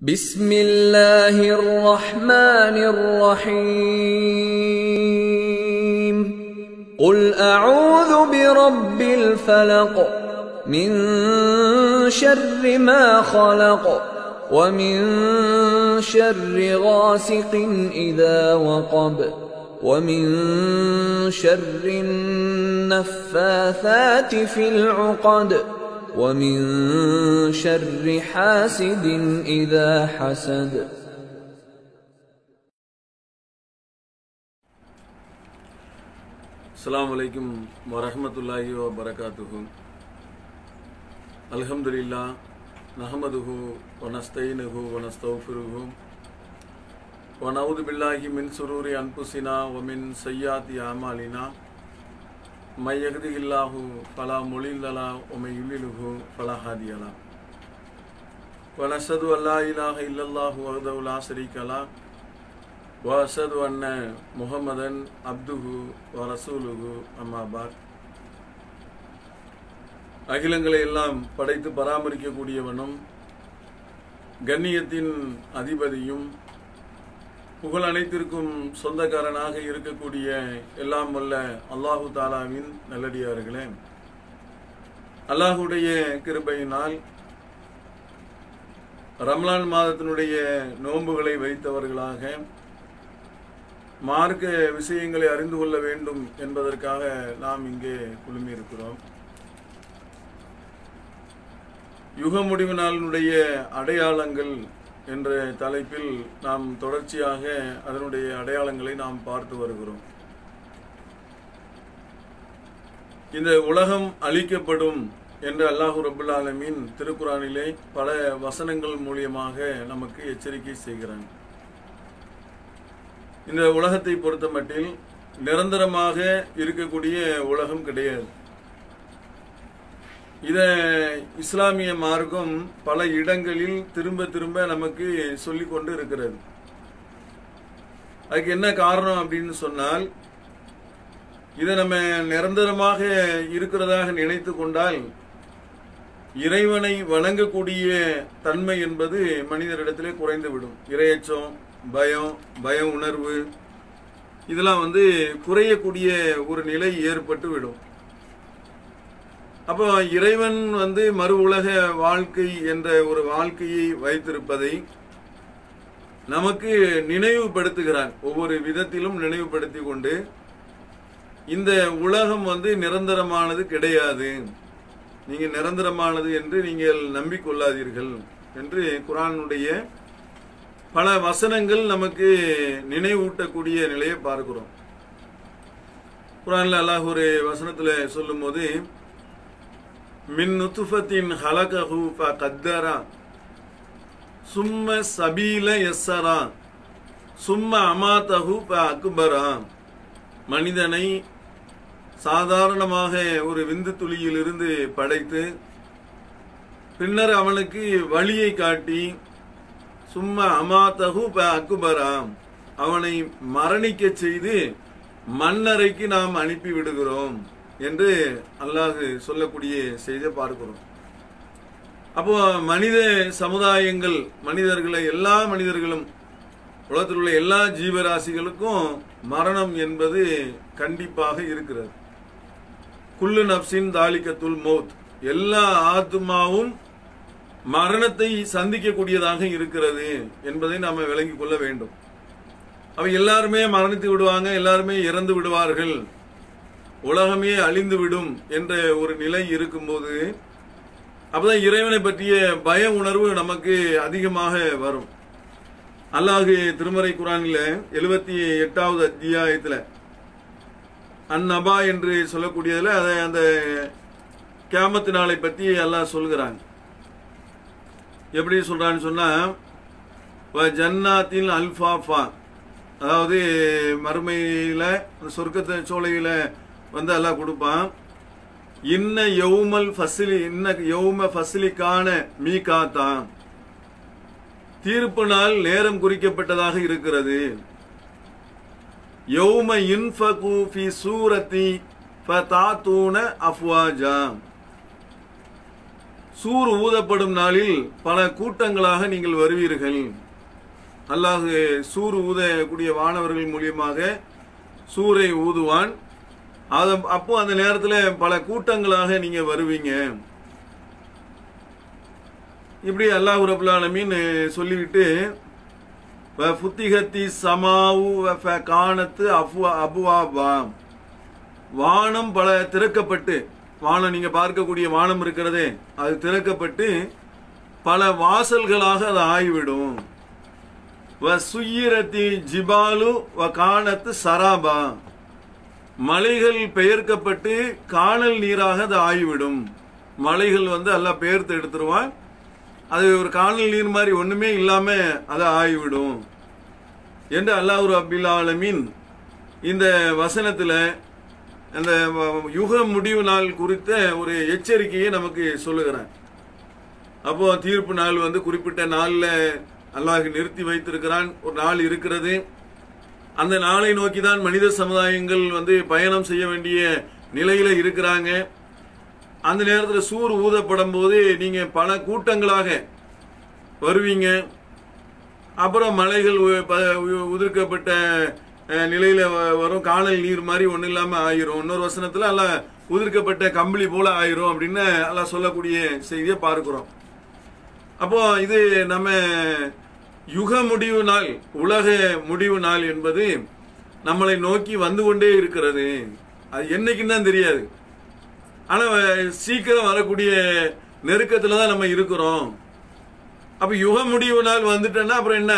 بسم الله الرحمن الرحيم قل اعوذ برب الفلق من شر ما خلق ومن شر غاسق اذا وقب ومن شر النفاثات في العقد ومن شر حاسد اذا حسد அஸ்ஸலாமு அலைக்கும் வரஹ்மத்துல்லாஹி வ பரகாத்துஹு அல்ஹம்துலில்லா நஹமதுஹு வ நஸ்தைனுஹு வ நஸ்தக்ஃபிருஹு வ நஊது பில்லாஹி மின் சுரூரி அன்ஃபுஸினா வ மின் சய்யாத்தி அமாலினா மை யஹ்திஹில்லாஹு ஃபலா முலில்ல லஹு வ மை யுலில்ஹு ஃபலா ஹாதிய லஹு வ நஷ்ஹது அல்லா இலாஹ இல்லல்லாஹு வஹ்தஹு லா ஷரீக லஹு வாசது அன்ன முகமதன் அப்துஹு வரசூலுஹு அம்மாபாத் அகிலங்களை எல்லாம் படைத்து பராமரிக்கக்கூடியவனும் கண்ணியத்தின் அதிபதியும் புகழ் அனைத்திற்கும் சொந்தக்காரனாக இருக்கக்கூடிய எல்லாம் வல்ல அல்லாஹு தாலாவின் நல்லடியார்களே அல்லாஹுடைய கிருபையினால் ரம்லான் மாதத்தினுடைய நோன்புகளை வைத்தவர்களாக மார்க்க விஷயங்களை அறிந்து கொள்ள வேண்டும் என்பதற்காக நாம் இங்கே குழுமியிருக்கிறோம் யுக முடிவு நாளினுடைய அடையாளங்கள் என்ற தலைப்பில் நாம் தொடர்ச்சியாக அதனுடைய அடையாளங்களை நாம் பார்த்து வருகிறோம் இந்த உலகம் அழிக்கப்படும் என்று அல்லாஹு ரபுல் ஆலமீன் திருக்குறானிலே பல வசனங்கள் மூலியமாக நமக்கு எச்சரிக்கை செய்கிறான் இந்த உலகத்தை பொறுத்த மட்டில் நிரந்தரமாக இருக்கக்கூடிய உலகம் கிடையாது இத இஸ்லாமிய மார்க்கம் பல இடங்களில் திரும்ப திரும்ப நமக்கு சொல்லிக் கொண்டு இருக்கிறது அதுக்கு என்ன காரணம் அப்படின்னு சொன்னால் இதை நம்ம நிரந்தரமாக இருக்கிறதாக நினைத்து கொண்டால் இறைவனை வணங்கக்கூடிய தன்மை என்பது மனிதரிடத்திலே குறைந்துவிடும் இரையச்சம் பயம் பய உணர்வு இதெல்லாம் வந்து குறையக்கூடிய ஒரு நிலை ஏற்பட்டு விடும் அப்போ இறைவன் வந்து மறு உலக வாழ்க்கை என்ற ஒரு வாழ்க்கையை வைத்திருப்பதை நமக்கு நினைவுபடுத்துகிறான் ஒவ்வொரு விதத்திலும் நினைவுபடுத்தி கொண்டு இந்த உலகம் வந்து நிரந்தரமானது கிடையாது நீங்க நிரந்தரமானது என்று நீங்கள் நம்பிக்கொள்ளாதீர்கள் என்று குரானுடைய பல வசனங்கள் நமக்கு நினைவூட்டக்கூடிய நிலையை பார்க்கிறோம் குரான்ல அல்லாஹ் ஒரு வசனத்துல சொல்லும் போது மின் நுத்துஃபத்தின் ஹலகஹு ஃப கத்தரா சும்ம சபீல எஸ்ஸரா சும்ம அமாதஹு ஃப அக்பரா மனிதனை சாதாரணமாக ஒரு விந்து துளியிலிருந்து படைத்து பின்னர் அவனுக்கு வழியை காட்டி சும்மா அமாத்தகு அக்குபராம் அவனை மரணிக்க செய்து மண்ணறைக்கு நாம் அனுப்பி விடுகிறோம் என்று அல்லாஹ் சொல்லக்கூடிய செய்தியை பார்க்கிறோம் அப்போ மனித சமுதாயங்கள் மனிதர்களை எல்லா மனிதர்களும் உலகத்தில் உள்ள எல்லா ஜீவராசிகளுக்கும் மரணம் என்பது கண்டிப்பாக இருக்கிறது குல்லு நப்சின் தாலிக்கத்துல் மௌத் எல்லா ஆத்மாவும் மரணத்தை சந்திக்கக்கூடியதாக இருக்கிறது என்பதை நாம் விளங்கிக் கொள்ள வேண்டும் அவை எல்லாருமே மரணித்து விடுவாங்க எல்லாருமே இறந்து விடுவார்கள் உலகமே அழிந்து விடும் என்ற ஒரு நிலை இருக்கும்போது அப்பதான் இறைவனை பற்றிய பய உணர்வு நமக்கு அதிகமாக வரும் அல்லாஹு திருமறை குரானில எழுபத்தி எட்டாவது அத்தியாயத்துல அந்நபா என்று சொல்லக்கூடியதுல அதை அந்த கேமத்து நாளை பற்றி எல்லாம் சொல்கிறாங்க எப்படி சொல்றான்னு சொன்னா ஜன்னாத்தின் அல்ஃபாஃபா அதாவது மறுமையில சொர்க்கத்தை சோலையில வந்து எல்லாம் கொடுப்பான் இன்ன யௌமல் ஃபசிலி இன்ன யௌம ஃபசிலிக்கான மீ காத்தான் தீர்ப்பு நாள் நேரம் குறிக்கப்பட்டதாக இருக்கிறது யௌம இன்ஃபகு ஃபி சூரத்தி ஃபதாத்தூன அஃப்வாஜா சூர் ஊதப்படும் நாளில் பல கூட்டங்களாக நீங்கள் வருவீர்கள் அல்லாஹ் சூர் ஊதக்கூடிய வானவர்கள் மூலியமாக சூரை ஊதுவான் அத அப்போ அந்த நேரத்தில் பல கூட்டங்களாக நீங்க வருவீங்க இப்படி அல்லாஹ் ரபுல் ஆலமீன் சொல்லிவிட்டு வ ஃபுத்திஹத்தி சமாவு வ ஃப கானத்து அஃபுவா அபுவாபா வானம் பல திறக்கப்பட்டு வானம் நீங்க பார்க்கக்கூடிய வானம் இருக்கிறதே அது திறக்கப்பட்டு பல வாசல்களாக அது ஆகிவிடும் வ சுயிரத்தி ஜிபாலு வ கானத்து சராபா மலைகள் பெயர்க்கப்பட்டு காணல் நீராக அது ஆகிவிடும் மலைகள் வந்து எல்லாம் பெயர்த்து எடுத்துருவான் அது ஒரு காணல் நீர் மாதிரி ஒண்ணுமே இல்லாம அது ஆகிவிடும் என்று அல்லாஹ் அபில் ஆலமீன் இந்த வசனத்துல அந்த வ- யுக முடிவு நாள் குறித்த ஒரு எச்சரிக்கையை நமக்கு சொல்லுகிறான் அப்போ தீர்ப்பு நாள் வந்து குறிப்பிட்ட நாள்ல அல்லாஹ் நிறுத்தி வைத்திருக்கிறான் ஒரு நாள் இருக்கிறது அந்த நாளை நோக்கி தான் மனித சமுதாயங்கள் வந்து பயணம் செய்ய வேண்டிய நிலையில இருக்கிறாங்க அந்த நேரத்தில் சூர் ஊதப்படும் போது நீங்க பல கூட்டங்களாக வருவீங்க அப்புறம் மலைகள் உ- ப- உ- உதிர்க்கப்பட்ட அஹ், நிலையில வ- வரும் காணல் நீர் மாதிரி ஒன்றும் இல்லாம ஆயிரும் இன்னொரு வசனத்துல அல்ல உதிர்க்கப்பட்ட கம்பளி போல ஆயிரும் அப்படின்னு எல்லாம் சொல்லக்கூடிய செய்தியை பார்க்கிறோம் அப்போ இது நம்ம யுக முடிவு நாள் உலக முடிவு நாள் என்பது நம்மளை நோக்கி வந்து கொண்டே இருக்கிறது அது என்னைக்குன்னு தான் தெரியாது ஆனா அஹ், சீக்கிரம் வரக்கூடிய நெருக்கத்துல தான் நம்ம இருக்கிறோம் அப்ப யுக முடிவு நாள் வந்துட்டேன்னா அப்புறம் என்ன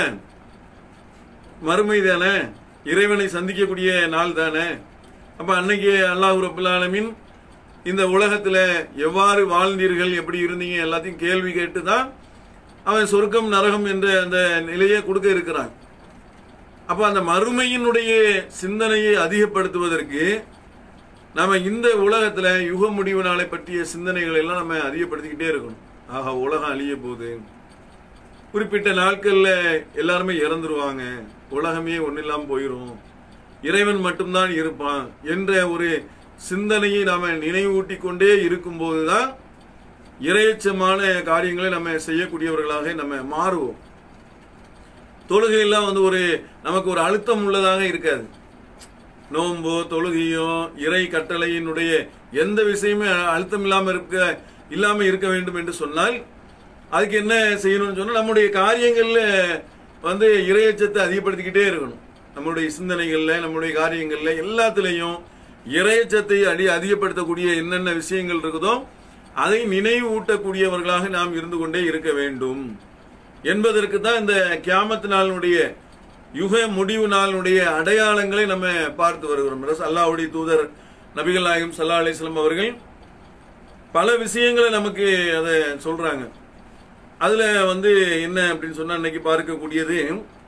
மறுமை தானே இறைவனை சந்திக்கக்கூடிய நாள் தானே அப்ப அன்னைக்கு அல்லாஹ் ரபுல் ஆலமீன் இந்த உலகத்துல எவ்வாறு வாழ்ந்தீர்கள் எப்படி இருந்தீங்க எல்லாத்தையும் கேள்வி கேட்டு தான் அவன் சொர்க்கம் நரகம் என்ற அந்த நிலையை கொடுக்க இருக்கிறான் அப்ப அந்த மறுமையினுடைய சிந்தனையை அதிகப்படுத்துவதற்கு நாம இந்த உலகத்துல யுக முடிவு நாளை பற்றிய சிந்தனைகளை எல்லாம் நம்ம அதிகப்படுத்திக்கிட்டே இருக்கணும் ஆஹா உலகம் அழிய போகுது குறிப்பிட்ட நாட்கள்ல எல்லாருமே இறந்துருவாங்க உலகமே ஒன்றும் இல்லாம போயிரும் இறைவன் மட்டும்தான் இருப்பான் என்ற ஒரு சிந்தனையை நாம நினைவூட்டி கொண்டே இருக்கும்போதுதான் இரையச்சமான காரியங்களை நம்ம செய்யக்கூடியவர்களாக நம்ம மாறுவோம் தொழுகையெல்லாம் வந்து ஒரு நமக்கு ஒரு அழுத்தம் உள்ளதாக இருக்காது நோம்போ தொழுகையோ இறை கட்டளையினுடைய எந்த விஷயமே அழுத்தம் இல்லாம இருக்க இல்லாம இருக்க வேண்டும் என்று சொன்னால் அதுக்கு என்ன செய்யணும்னு சொன்னா நம்முடைய காரியங்கள்ல வந்து இறையச்சத்தை அதிகப்படுத்திக்கிட்டே இருக்கணும் நம்மளுடைய சிந்தனைகள்ல நம்முடைய காரியங்கள்ல எல்லாத்துலயும் இறையச்சத்தை அடி அதிகப்படுத்தக்கூடிய என்னென்ன விஷயங்கள் இருக்குதோ அதை நினைவு ஊட்டக்கூடியவர்களாக நாம் இருந்து கொண்டே இருக்க வேண்டும் என்பதற்கு தான் இந்த கியாமத் நாளினுடைய யுக முடிவு நாளினுடைய அடையாளங்களை நம்ம பார்த்து வருகிறோம் ரஸ் அல்லாஹ்வுடைய தூதர் நபிகள் நாயகம் சல்லா அலிஸ்லாம் அவர்கள் பல விஷயங்களை நமக்கு அதை சொல்றாங்க அதுல வந்து என்ன அப்படின்னு சொன்னா இன்னைக்கு பார்க்கக்கூடியது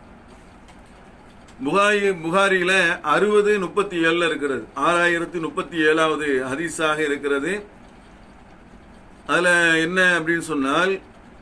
புகாரி புகாரியில அறுபது முப்பத்தி ஏழுல இருக்கிறது ஆறாயிரத்தி முப்பத்தி ஏழாவது ஹதீஸாக இருக்கிறது அதுல என்ன அப்படின்னு சொன்னால்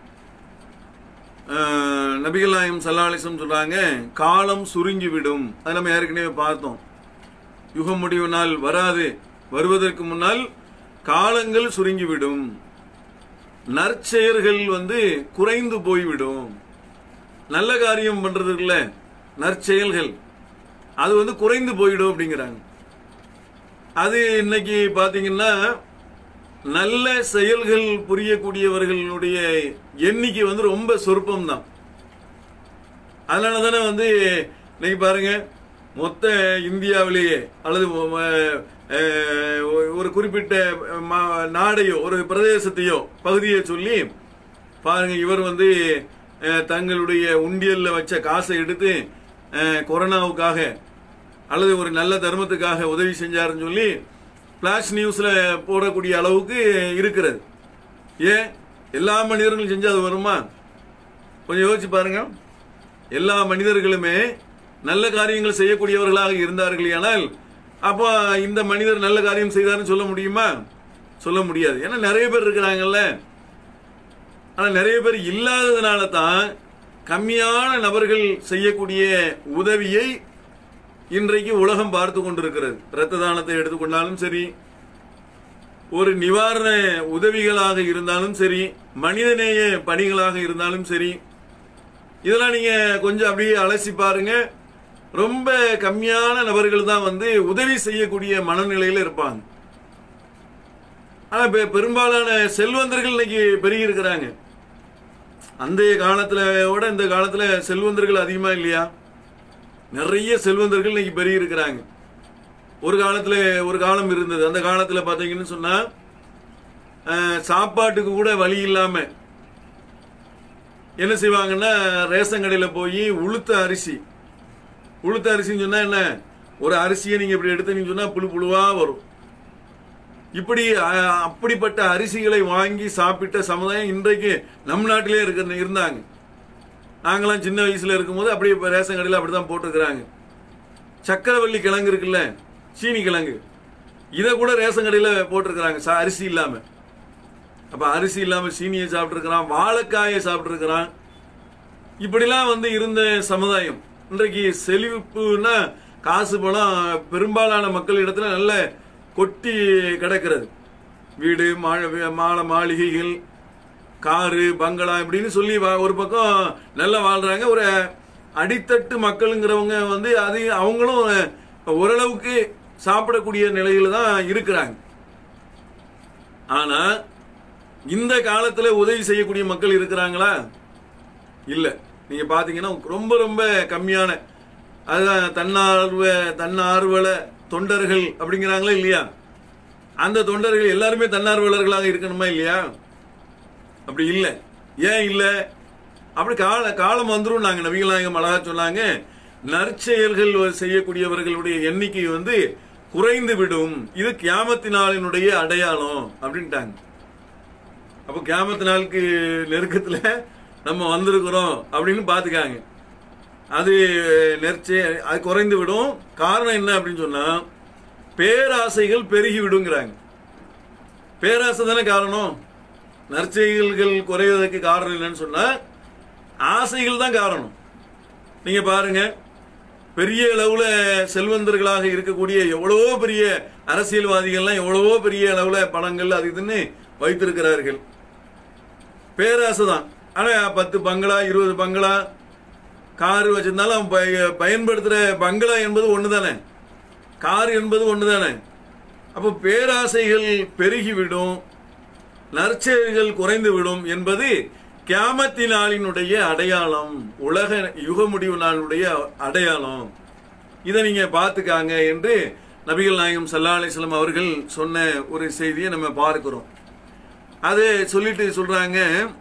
அஹ், நபிகள் நாயகம் சல்லாலிசம் சொல்றாங்க காலம் சுருங்கி விடும் அதை நம்ம ஏற்கனவே பார்த்தோம் யுக முடிவு நாள் வராது வருவதற்கு முன்னால் காலங்கள் சுருங்கிவிடும் நற்செயல்கள் வந்து குறைந்து போய்விடும் நல்ல காரியம் பண்றதுக்குள்ள நற்செயல்கள் அது வந்து குறைந்து போயிடும் அப்படிங்கிறாங்க அது இன்னைக்கு பாத்தீங்கன்னா நல்ல செயல்கள் புரியக்கூடியவர்களுடைய எண்ணிக்கை வந்து ரொம்ப சொற்பம் தான் அதனால தானே வந்து இன்னைக்கு பாருங்க மொத்த இந்தியாவிலேயே அல்லது ம- அஹ், ஒரு குறிப்பிட்ட ம- நாடையோ ஒரு பிரதேசத்தையோ பகுதியை சொல்லி பாருங்க இவர் வந்து அஹ், தங்களுடைய உண்டியல்ல வச்ச காசை எடுத்து அஹ், கொரோனாவுக்காக அல்லது ஒரு நல்ல தர்மத்துக்காக உதவி செஞ்சாருன்னு சொல்லி பிளாஷ் நியூஸ்ல போடக்கூடிய அளவுக்கு இருக்கிறது ஏன் எல்லா மனிதர்களும் செஞ்சா அது வருமா கொஞ்சம் யோசிச்சு பாருங்க எல்லா மனிதர்களுமே நல்ல காரியங்கள் செய்யக்கூடியவர்களாக இருந்தார்கள் ஆனால் அப்போ இந்த மனிதர் நல்ல காரியம் செய்தார்னு சொல்ல முடியுமா சொல்ல முடியாது ஏன்னா நிறைய பேர் இருக்கிறாங்கல்ல ஆனா நிறைய பேர் இல்லாததுனால தான் கம்மியான நபர்கள் செய்யக்கூடிய உதவியை இன்றைக்கு உலகம் பார்த்து கொண்டிருக்கிறது இரத்த தானத்தை எடுத்துக்கொண்டாலும் சரி ஒரு நிவாரண உதவிகளாக இருந்தாலும் சரி மனிதநேய பணிகளாக இருந்தாலும் சரி இதெல்லாம் நீங்க கொஞ்சம் அப்படியே அலசி பாருங்க ரொம்ப கம்மியான நபர்கள் தான் வந்து உதவி செய்யக்கூடிய மனநிலையில இருப்பாங்க ஆனா பெ- பெரும்பாலான செல்வந்தர்கள் இன்னைக்கு பெருகி இருக்கிறாங்க அந்த காலத்துல விட இந்த காலத்துல செல்வந்தர்கள் அதிகமா இல்லையா நிறைய செல்வந்தர்கள் இன்னைக்கு பெருகி இருக்கிறாங்க ஒரு காலத்துல ஒரு காலம் இருந்தது அந்த காலத்துல பாத்தீங்கன்னு சொன்னா அஹ், சாப்பாட்டுக்கு கூட வழி இல்லாம என்ன செய்வாங்கன்னா ரேஷன் கடையில போய் உளுத்த அரிசி உளுத்த அரிசின்னு சொன்னா என்ன ஒரு அரிசியை நீங்க இப்படி எடுத்தீங்கன்னு சொன்னா புழு புழுவா வரும் இப்படி அஹ், அப்படிப்பட்ட அரிசிகளை வாங்கி சாப்பிட்ட சமுதாயம் இன்றைக்கு நம் நாட்டிலே இருக்க இருந்தாங்க நாங்களாம் சின்ன வயசுல இருக்கும்போது அப்படியே இப்ப ரேஷன் கடையில் அப்படிதான் போட்டிருக்கிறாங்க சக்கரவள்ளி கிழங்கு இருக்குல்ல சீனி கிழங்கு இதை கூட ரேஷன் கடையில் போட்டிருக்கிறாங்க சா- அரிசி இல்லாம அப்ப அரிசி இல்லாம சீனியை சாப்பிட்டுருக்கிறான் வாழைக்காயை சாப்பிட்டுருக்கிறான் இப்படிலாம் வந்து இருந்த சமுதாயம் இன்றைக்கு செழிப்புன்னா காசு பணம் பெரும்பாலான மக்கள் இடத்துல நல்ல கொட்டி கிடக்கிறது வீடு மா- மாலை மாளிகைகள் காரு பங்களா இப்படின்னு சொல்லி வா- ஒரு பக்கம் நல்லா வாழ்றாங்க ஒரு அடித்தட்டு மக்களுங்கிறவங்க வந்து அது அவங்களும் ஓரளவுக்கு சாப்பிடக்கூடிய நிலையில தான் இருக்கிறாங்க ஆனா இந்த காலத்துல உதவி செய்யக்கூடிய மக்கள் இருக்கிறாங்களா இல்ல நீங்க பாத்தீங்கன்னா ரொம்ப ரொம்ப கம்மியான அதுதான் தன்னார்வ தன்னார்வல தொண்டர்கள் அப்படிங்கிறாங்களா இல்லையா அந்த தொண்டர்கள் எல்லாருமே தன்னார்வலர்களாக இருக்கணுமா இல்லையா அப்படி இல்லை ஏன் இல்லை அப்படி கால காலம் வந்துரும் நாங்க நபிகள் நாயகம் அழகா சொன்னாங்க நற்செயல்கள் செய்யக்கூடியவர்களுடைய எண்ணிக்கை வந்து குறைந்து விடும் இது கியாமத்து நாளினுடைய அடையாளம் அப்படின்ட்டாங்க அப்போ கியாமத்து நாளுக்கு நெருக்கத்துல நம்ம வந்திருக்கிறோம் அப்படின்னு பாத்துக்காங்க அது நெர்ச்சே அது குறைந்து விடும் காரணம் என்ன அப்படின்னு சொன்னா பேராசைகள் பெருகி விடுங்கிறாங்க பேராசை தானே காரணம் நற்செயல்கள் குறைவதற்கு காரணம் என்னன்னு சொன்னா ஆசைகள் தான் காரணம் நீங்க பாருங்க பெரிய அளவுல செல்வந்தர்களாக இருக்கக்கூடிய எவ்வளவோ பெரிய அரசியல்வாதிகள்லாம் எவ்வளவோ பெரிய அளவுல பணங்கள் அது இதுன்னு வைத்திருக்கிறார்கள் பேராசை தான் ஆனா பத்து பங்களா இருபது பங்களா கார் வச்சிருந்தாலும் அவன் பய- பயன்படுத்துற பங்களா என்பது ஒண்ணு தானே கார் என்பது ஒண்ணு தானே அப்போ பேராசைகள் பெருகிவிடும் நற்செயல்கள் குறைந்து விடும் என்பது கியாமத்தி நாளினுடைய அடையாளம் உலக யுக முடிவு நாளுடைய அடையாளம் இதை நீங்க பார்த்துக்காங்க என்று நபிகள் நாயகம் சல்லா அலிஸ்லாம் அவர்கள் சொன்ன ஒரு செய்தியை நம்ம பார்க்கிறோம் அது சொல்லிட்டு சொல்றாங்க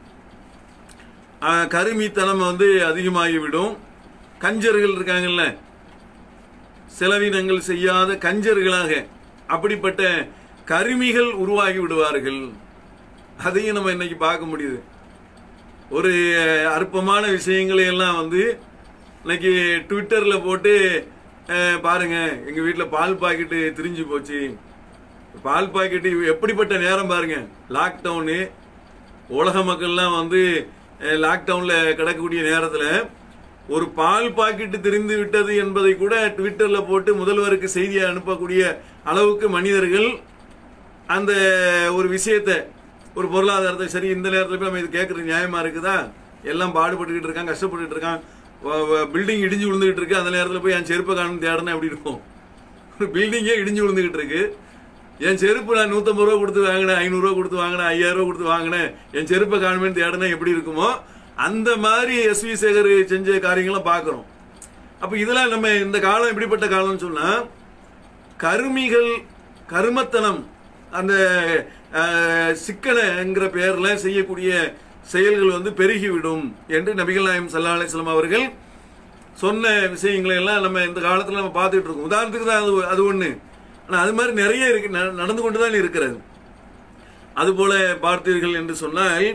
ஆஹ், கருமித்தனம் வந்து அதிகமாகிவிடும் கஞ்சர்கள் இருக்காங்கல்ல செலவினங்கள் செய்யாத கஞ்சர்களாக அப்படிப்பட்ட கருமிகள் உருவாகி விடுவார்கள் அதையும் நம்ம இன்னைக்கு பார்க்க முடியுது ஒரு அஹ், அற்பமான விஷயங்களை எல்லாம் வந்து இன்னைக்கு ட்விட்டர்ல போட்டு அஹ், பாருங்க எங்க வீட்டில் பால் பாக்கெட்டு திரிஞ்சு போச்சு பால் பாக்கெட்டு எப்படிப்பட்ட நேரம் பாருங்க லாக்டவுனு உலக மக்கள்லாம் வந்து அஹ், லாக்டவுன்ல கிடக்கக்கூடிய நேரத்தில் ஒரு பால் பாக்கெட்டு திரிந்து விட்டது என்பதை கூட ட்விட்டர்ல போட்டு முதல்வருக்கு செய்தியை அனுப்பக்கூடிய அளவுக்கு மனிதர்கள் அந்த ஒரு விஷயத்தை ஒரு பொருளாதாரத்தை சரி இந்த நேரத்தில் போய் நம்ம இது கேட்கறது நியாயமா இருக்குதா எல்லாம் பாடுபட்டுக்கிட்டு இருக்கான் கஷ்டப்பட்டுட்டு இருக்கான் பில்டிங் இடிஞ்சு விழுந்துகிட்டு இருக்கு அந்த நேரத்தில் போய் என் செருப்பை காணும் தேடணும் எப்படி இருக்கும் ஒரு பில்டிங்கே இடிஞ்சு விழுந்துகிட்டு இருக்கு என் செருப்பு நான் நூத்தம்பது ரூபா கொடுத்து வாங்கினேன் ஐநூறு ரூபா கொடுத்து வாங்கினேன் ஐயாயிரம் ரூபா கொடுத்து வாங்கினேன் என் செருப்பை காணுமேன்னு தேடினா எப்படி இருக்குமோ அந்த மாதிரி எஸ் வி சேகர் செஞ்ச காரியங்களும் பார்க்கிறோம் அப்ப இதெல்லாம் நம்ம இந்த காலம் எப்படிப்பட்ட காலம்னு சொன்னா கருமிகள் கருமத்தனம் அந்த அஹ், சிக்கனங்கிற பெயர்ல செய்யக்கூடிய செயல்கள் வந்து பெருகிவிடும் என்று நபிகள் நாயம் சல்லா அலிஸ்லாம் அவர்கள் சொன்ன விஷயங்களை எல்லாம் நம்ம இந்த காலத்துல நம்ம பார்த்துட்டு இருக்கோம் உதாரணத்துக்கு தான் அது அது ஒண்ணு ஆனா அது மாதிரி நிறைய இருக்கு ந- நடந்து கொண்டு தான் இருக்கிறது அதுபோல பார்த்தீர்கள் என்று சொன்னால்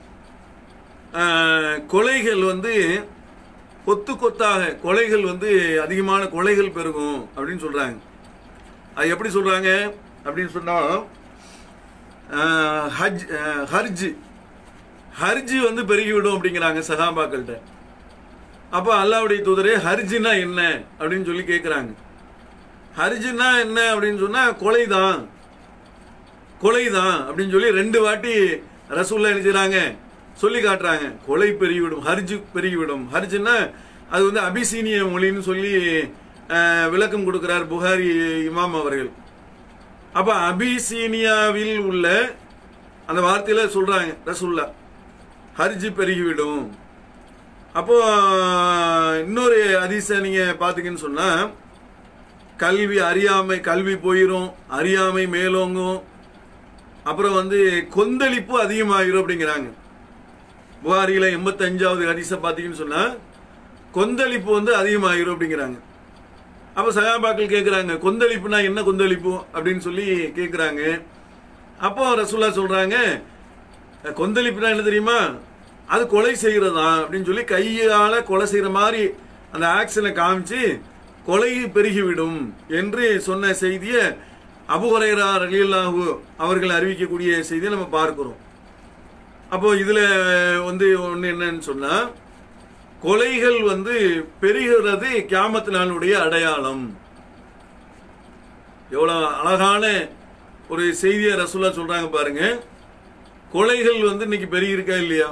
ஆஹ், கொலைகள் வந்து கொத்து கொத்தாக கொலைகள் வந்து அதிகமான கொலைகள் பெருகும் அப்படின்னு சொல்றாங்க அது எப்படி சொல்றாங்க அப்படின்னு சொன்னா ஆஹ், ஹஜ் ஆஹ், ஹர்ஜ் ஹர்ஜ் வந்து பெருகிவிடும் அப்படிங்கிறாங்க சகாபாக்கள்கிட்ட அப்ப அல்லாவுடைய தூதரே ஹர்ஜினா என்ன அப்படின்னு சொல்லி கேட்கிறாங்க ஹர்ஜினா என்ன அப்படின்னு சொன்னா கொலைதான் கொலைதான் அப்படின்னு சொல்லி ரெண்டு வாட்டி ரசூல்லா என்ன செய்றாங்க சொல்லி காட்டுறாங்க கொலை பெருகிவிடும் ஹர்ஜு பெருகிவிடும் ஹர்ஜுன்னா அது வந்து அபிசீனிய மொழின்னு சொல்லி அஹ், விளக்கம் கொடுக்கிறார் புகாரி இமாம் அவர்கள் அப்ப அபிசீனியாவில் உள்ள அந்த வார்த்தையில சொல்றாங்க ரசூல்லா ஹர்ஜு பெருகிவிடும் அப்போ இன்னொரு அதிச நீங்க பாத்தீங்கன்னு சொன்னா கல்வி அறியாமை கல்வி போயிரும் அறியாமை மேலோங்கும் அப்புறம் வந்து கொந்தளிப்பு அதிகமாயிரும் அப்படிங்கிறாங்க புகாரியில எண்பத்தஞ்சாவது ஹரிச பாத்தீங்கன்னு சொன்னா கொந்தளிப்பு வந்து அதிகமாயிரும் அப்படிங்கிறாங்க அப்ப சகாபாக்கள் கேக்குறாங்க கொந்தளிப்புனா என்ன கொந்தளிப்பு அப்படின்னு சொல்லி கேக்குறாங்க அப்போ ரசூல்லா சொல்றாங்க கொந்தளிப்புனா என்ன தெரியுமா அது கொலை செய்யறதா அப்படின்னு சொல்லி கையால கொலை செய்யற மாதிரி அந்த ஆக்ஷனை காமிச்சு கொலை பெருகிவிடும் என்று சொன்ன செய்தியை அபுஹுரைரா ரலியல்லாஹு அவர்கள் அறிவிக்கக்கூடிய செய்தியை நம்ம பார்க்கிறோம் அப்போ இதுல வந்து ஒண்ணு என்னன்னு சொன்னா கொலைகள் வந்து பெருகிறது கியாமத்து நாளுடைய அடையாளம் எவ்வளவு அழகான ஒரு செய்தியை ரசூல்லா சொல்றாங்க பாருங்க கொலைகள் வந்து இன்னைக்கு பெருகி இருக்கா இல்லையா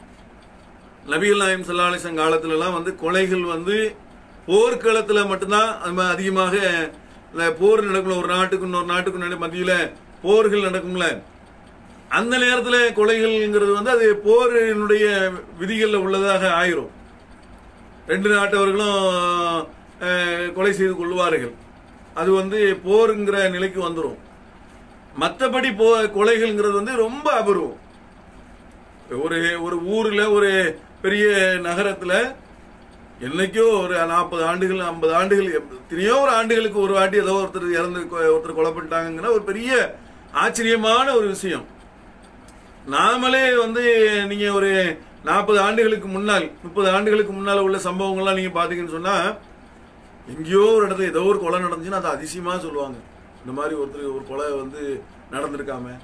நபிகள் நாயம் சல்லாலிசன் காலத்துல எல்லாம் வந்து கொலைகள் வந்து போர்க்களத்துல மட்டும்தான் அது மாதிரி அதிகமாக இந்த போர் நடக்கும்ல ஒரு நாட்டுக்கு இன்னொரு நாட்டுக்கு நடு மத்தியில போர்கள் நடக்கும்ல அந்த நேரத்துல கொலைகள்ங்கிறது வந்து அது போரினுடைய விதிகள்ல உள்ளதாக ஆயிரும் ரெண்டு நாட்டவர்களும் அஹ், கொலை செய்து கொள்வார்கள் அது வந்து போருங்கிற நிலைக்கு வந்துரும் மற்றபடி போ கொலைகள்ங்கிறது வந்து ரொம்ப அபூர்வம் ஒரு ஒரு ஊர்ல ஒரு பெரிய நகரத்துல என்னைக்கோ ஒரு நாற்பது ஆண்டுகள் ஐம்பது ஆண்டுகள் எத்தனையோ ஒரு ஆண்டுகளுக்கு ஒரு வாட்டி ஏதோ ஒருத்தர் இறந்து கொ- ஒருத்தர் கொலை பண்ணிட்டாங்கிற ஒரு பெரிய ஆச்சரியமான ஒரு விஷயம் நாமளே வந்து நீங்க ஒரு நாற்பது ஆண்டுகளுக்கு முன்னால் முப்பது ஆண்டுகளுக்கு முன்னால் உள்ள சம்பவங்கள்லாம் நீங்க பாத்தீங்கன்னு சொன்னா எங்கேயோ ஒரு இடத்துல ஏதோ ஒரு கொலை நடந்துச்சுன்னா அது அதிசயமா சொல்லுவாங்க இந்த மாதிரி ஒருத்தர் ஒரு கொலை வந்து நடந்திருக்காம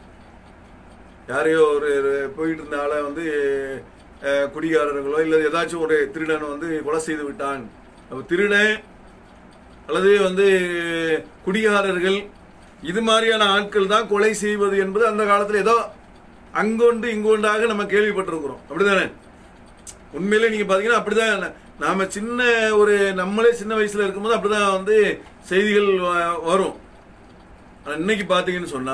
யாரையோ ஒரு ஒரு போயிட்டு இருந்த ஆளை வந்து அஹ், குடிகாரர்களோ இல்ல ஏதாச்சும் ஒரு திருடன் வந்து கொலை செய்து விட்டான் அப்ப திருடன் அல்லது வந்து குடிகாரர்கள் இது மாதிரியான ஆட்கள் தான் கொலை செய்வது என்பது அந்த காலத்துல ஏதோ அங்கொண்டு இங்கொண்டாக நம்ம கேள்விப்பட்டிருக்கிறோம் அப்படிதானே உண்மையிலே நீங்க பாத்தீங்கன்னா அப்படிதான் நாம சின்ன ஒரு நம்மளே சின்ன வயசுல இருக்கும்போது அப்படிதான் வந்து செய்திகள் வ- வரும் ஆனா இன்னைக்கு பாத்தீங்கன்னு சொன்னா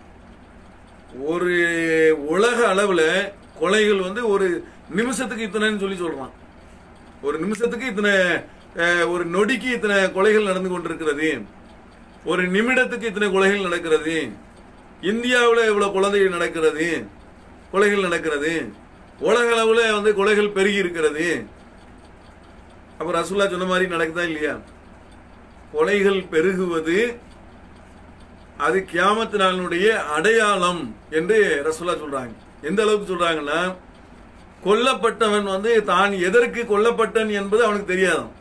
ஒரு உலக அளவுல கொலைகள் வந்து ஒரு நிமிஷத்துக்கு இத்தனைன்னு சொல்லி சொல்றான் ஒரு நிமிஷத்துக்கு இத்தனை அஹ், ஒரு நொடிக்கு இத்தனை கொலைகள் நடந்து கொண்டிருக்கிறது ஒரு நிமிடத்துக்கு இத்தனை கொலைகள் நடக்கிறது இந்தியாவுல இவ்வளவு குழந்தைகள் நடக்கிறது கொலைகள் நடக்கிறது உலக அளவுல வந்து கொலைகள் பெருகி இருக்கிறது அப்ப ரசூல்லா சொன்ன மாதிரி நடக்குதா இல்லையா கொலைகள் பெருகுவது அது கியாமத்து நாளினுடைய அடையாளம் என்று ரசூல்லா சொல்றாங்க எந்த அளவுக்கு சொல்றாங்கன்னா கொல்லப்பட்டவன் வந்து தான் எதற்கு கொல்லப்பட்டன் என்பது அவனுக்கு தெரியாதாம்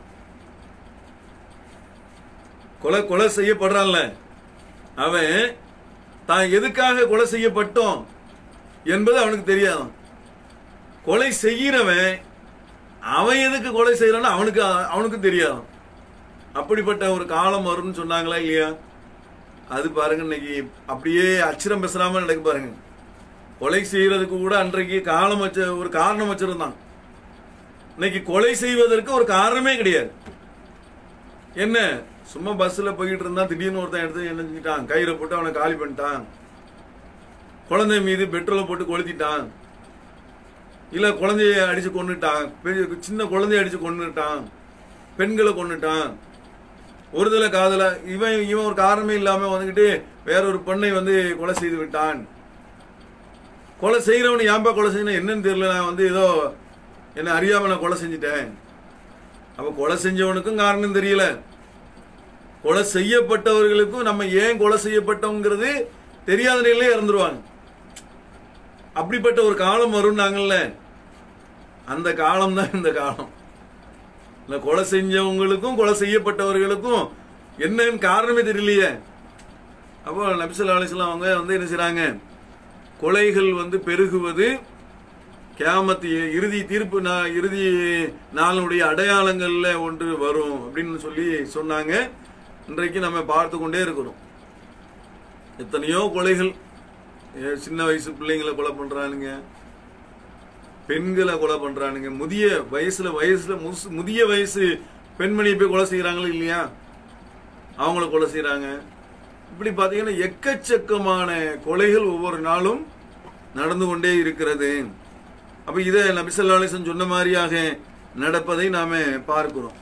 கொலை கொலை செய்யப்படுறான்ல அவன் தான் எதுக்காக கொலை செய்யப்பட்டோம் என்பது அவனுக்கு தெரியாதாம் கொலை செய்கிறவன் அவன் எதுக்கு கொலை செய்யறான்னு அவனுக்கு அவனுக்கு தெரியாதாம் அப்படிப்பட்ட ஒரு காலம் வரும்னு சொன்னாங்களா இல்லையா அது பாருங்க இன்னைக்கு அப்படியே அச்சிரம் பேசுறாம நடக்கு பாருங்க கொலை செய்யறதுக்கு கூட அன்றைக்கு காலம் வச்ச ஒரு காரணம் வச்சிருந்தான் இன்னைக்கு கொலை செய்வதற்கு ஒரு காரணமே கிடையாது என்ன சும்மா பஸ்ல போயிட்டு இருந்தா திடீர்னு ஒருத்தன் எடுத்து என்ன செஞ்சிட்டான் கயிறை போட்டு அவனை காலி பண்ணிட்டான் குழந்தை மீது பெட்ரோலை போட்டு கொளுத்திட்டான் இல்ல குழந்தைய அடிச்சு கொன்னுட்டான் பெரிய- சின்ன குழந்தைய அடிச்சு கொன்னுட்டான் பெண்களை கொன்னுட்டான் ஒருதல காதல இவன் இவன் ஒரு காரணமே இல்லாம வந்துகிட்டு வேற ஒரு பெண்ணை வந்து கொலை செய்து விட்டான் கொலை செய்யறவனை ஏன்பா கொலை செய்யணும் என்னன்னு தெரியல நான் வந்து ஏதோ என்ன அறியாம நான் கொலை செஞ்சுட்டேன் அப்ப கொலை செஞ்சவனுக்கும் காரணம் தெரியல கொலை செய்யப்பட்டவர்களுக்கும் நம்ம ஏன் கொலை செய்யப்பட்டோங்கிறது தெரியாத நிலையிலே இறந்துருவாங்க அப்படிப்பட்ட ஒரு காலம் வரும் நாங்கள்ல அந்த காலம் தான் இந்த காலம் இல்ல கொலை செஞ்சவங்களுக்கும் கொலை செய்யப்பட்டவர்களுக்கும் என்னன்னு காரணமே தெரியலையே அப்போ நபிசல்லா அலிஸ்லாம் அவங்க வந்து என்ன செய்றாங்க கொலைகள் வந்து பெருகுவது கியாமத்து இறுதி தீர்ப்பு நா- இறுதி நாளுடைய அடையாளங்கள்ல ஒன்று வரும் அப்படின்னு சொல்லி சொன்னாங்க இன்றைக்கு நம்ம பார்த்து கொண்டே இருக்கிறோம் எத்தனையோ கொலைகள் ஏ, சின்ன வயசு பிள்ளைங்களை கொலை பண்றானுங்க பெண்களை கொலை பண்றானுங்க முதிய வயசுல வயசுல முசு- முதிய வயசு பெண்மணியை போய் கொலை செய்யறாங்களா இல்லையா அவங்கள கொலை செய்யறாங்க இப்படி பாத்தீங்கன்னா எக்கச்சக்கமான கொலைகள் ஒவ்வொரு நாளும் நடந்து கொண்டே இருக்கிறது அப்ப இதை நபிசல்லாசன் சொன்ன மாதிரியாக நடப்பதை நாம பார்க்கிறோம்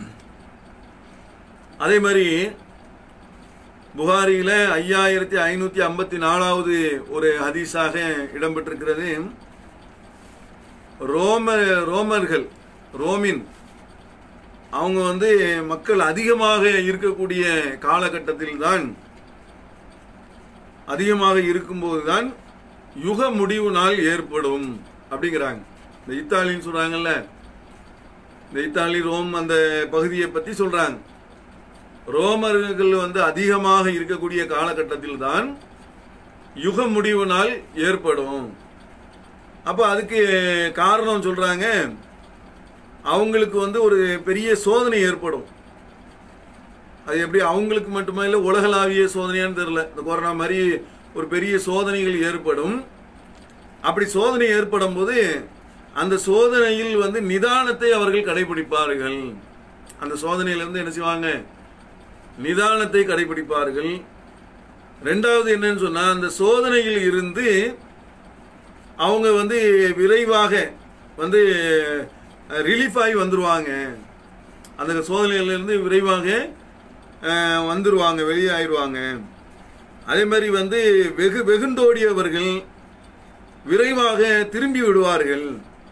அதே மாதிரி புகாரியில ஐயாயிரத்தி ஐநூத்தி ஐம்பத்தி நாலாவது ஒரு ஹதீஸாக இடம்பெற்றிருக்கிறது ரோம ரோமர்கள் ரோமின் அவங்க வந்து மக்கள் அதிகமாக இருக்கக்கூடிய காலகட்டத்தில் தான் அதிகமாக இருக்கும்போதுதான் யுக முடிவு நாள் ஏற்படும் அப்படிங்கிறாங்க இந்த இத்தாலின்னு சொல்றாங்கல்ல இந்த இத்தாலி ரோம் அந்த பகுதியை பத்தி சொல்றாங்க ரோமர்கள் வந்து அதிகமாக இருக்கக்கூடிய காலகட்டத்தில் தான் யுக முடிவு நாள் ஏற்படும் அப்ப அதுக்கு காரணம் சொல்றாங்க அவங்களுக்கு வந்து ஒரு பெரிய சோதனை ஏற்படும் அது எப்படி அவங்களுக்கு மட்டுமே இல்லை உலகளாவிய சோதனையான்னு தெரியல இந்த கொரோனா மாதிரி ஒரு பெரிய சோதனைகள் ஏற்படும் அப்படி சோதனை ஏற்படும் போது அந்த சோதனையில் வந்து நிதானத்தை அவர்கள் கடைபிடிப்பார்கள் அந்த சோதனையிலிருந்து என்ன செய்வாங்க நிதானத்தை கடைபிடிப்பார்கள் ரெண்டாவது என்னன்னு சொன்னா அந்த சோதனையில் இருந்து அவங்க வந்து விரைவாக வந்து ரிலீஃப் ஆகி வந்துருவாங்க அந்த சோதனையிலிருந்து விரைவாக அஹ், வந்துருவாங்க வெளியே ஆயிடுவாங்க அதே மாதிரி வந்து வெகு வெகுண்டோடியவர்கள் விரைவாக திரும்பி விடுவார்கள்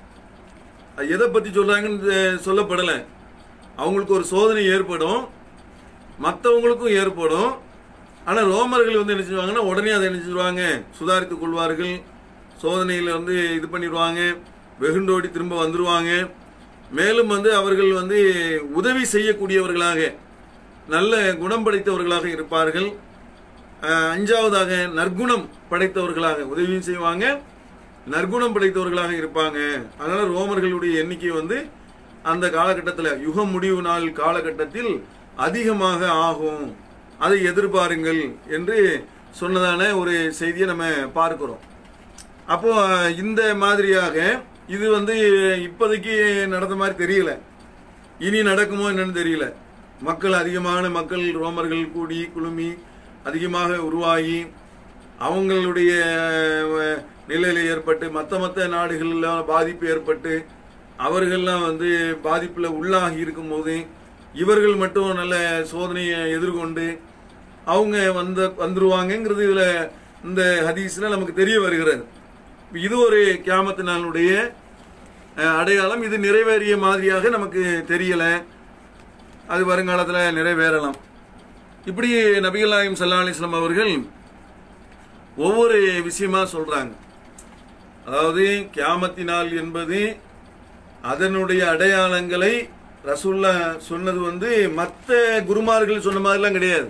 அது எதை பத்தி சொல்றாங்கன்னு தெ- சொல்லப்படல அவங்களுக்கு ஒரு சோதனை ஏற்படும் மற்றவங்களுக்கும் ஏற்படும் ஆனா ரோமர்கள் வந்து என்ன செய்வாங்கன்னா உடனே அதை என்ன செஞ்சுருவாங்க சுதாரித்துக் கொள்வார்கள் சோதனையில வந்து இது பண்ணிடுவாங்க வெகுண்டோடி திரும்ப வந்துருவாங்க மேலும் வந்து அவர்கள் வந்து உதவி செய்யக்கூடியவர்களாக நல்ல குணம் படைத்தவர்களாக இருப்பார்கள் அஹ், அஞ்சாவதாக நற்குணம் படைத்தவர்களாக உதவியும் செய்வாங்க நற்குணம் படைத்தவர்களாக இருப்பாங்க அதனால ரோமர்களுடைய எண்ணிக்கை வந்து அந்த காலகட்டத்தில் யுகம் முடிவு நாள் காலகட்டத்தில் அதிகமாக ஆகும் அதை எதிர்பாருங்கள் என்று சொன்னதான ஒரு செய்தியை நம்ம பார்க்கிறோம் அப்போ இந்த மாதிரியாக இது வந்து இப்போதைக்கு நடந்த மாதிரி தெரியல இனி நடக்குமோ என்னன்னு தெரியல மக்கள் அதிகமான மக்கள் ரோமர்கள் கூடி குழுமி அதிகமாக உருவாகி அவங்களுடைய அஹ், நிலையில ஏற்பட்டு மற்ற மற்ற நாடுகளில் பாதிப்பு ஏற்பட்டு அவர்கள்லாம் வந்து பாதிப்பில் உள்ளாகி இருக்கும்போது இவர்கள் மட்டும் நல்ல சோதனையை எதிர்கொண்டு அவங்க வந்த வந்துருவாங்கங்கிறது இதுல இந்த ஹதீஸ்ல நமக்கு தெரிய வருகிறது இது ஒரு கியாமத்து நாளுடைய அஹ், அடையாளம் இது நிறைவேறிய மாதிரியாக நமக்கு தெரியல அது வருங்காலத்தில் நிறைவேறலாம் இப்படி நபிகள் நாயம் சல்லா அலிஸ்லாம் அவர்கள் ஒவ்வொரு விஷயமா சொல்றாங்க அதாவது கியாமத்தினால் என்பது அதனுடைய அடையாளங்களை ரசூல்லா சொன்னது வந்து மற்ற குருமார்கள் சொன்ன மாதிரிலாம் கிடையாது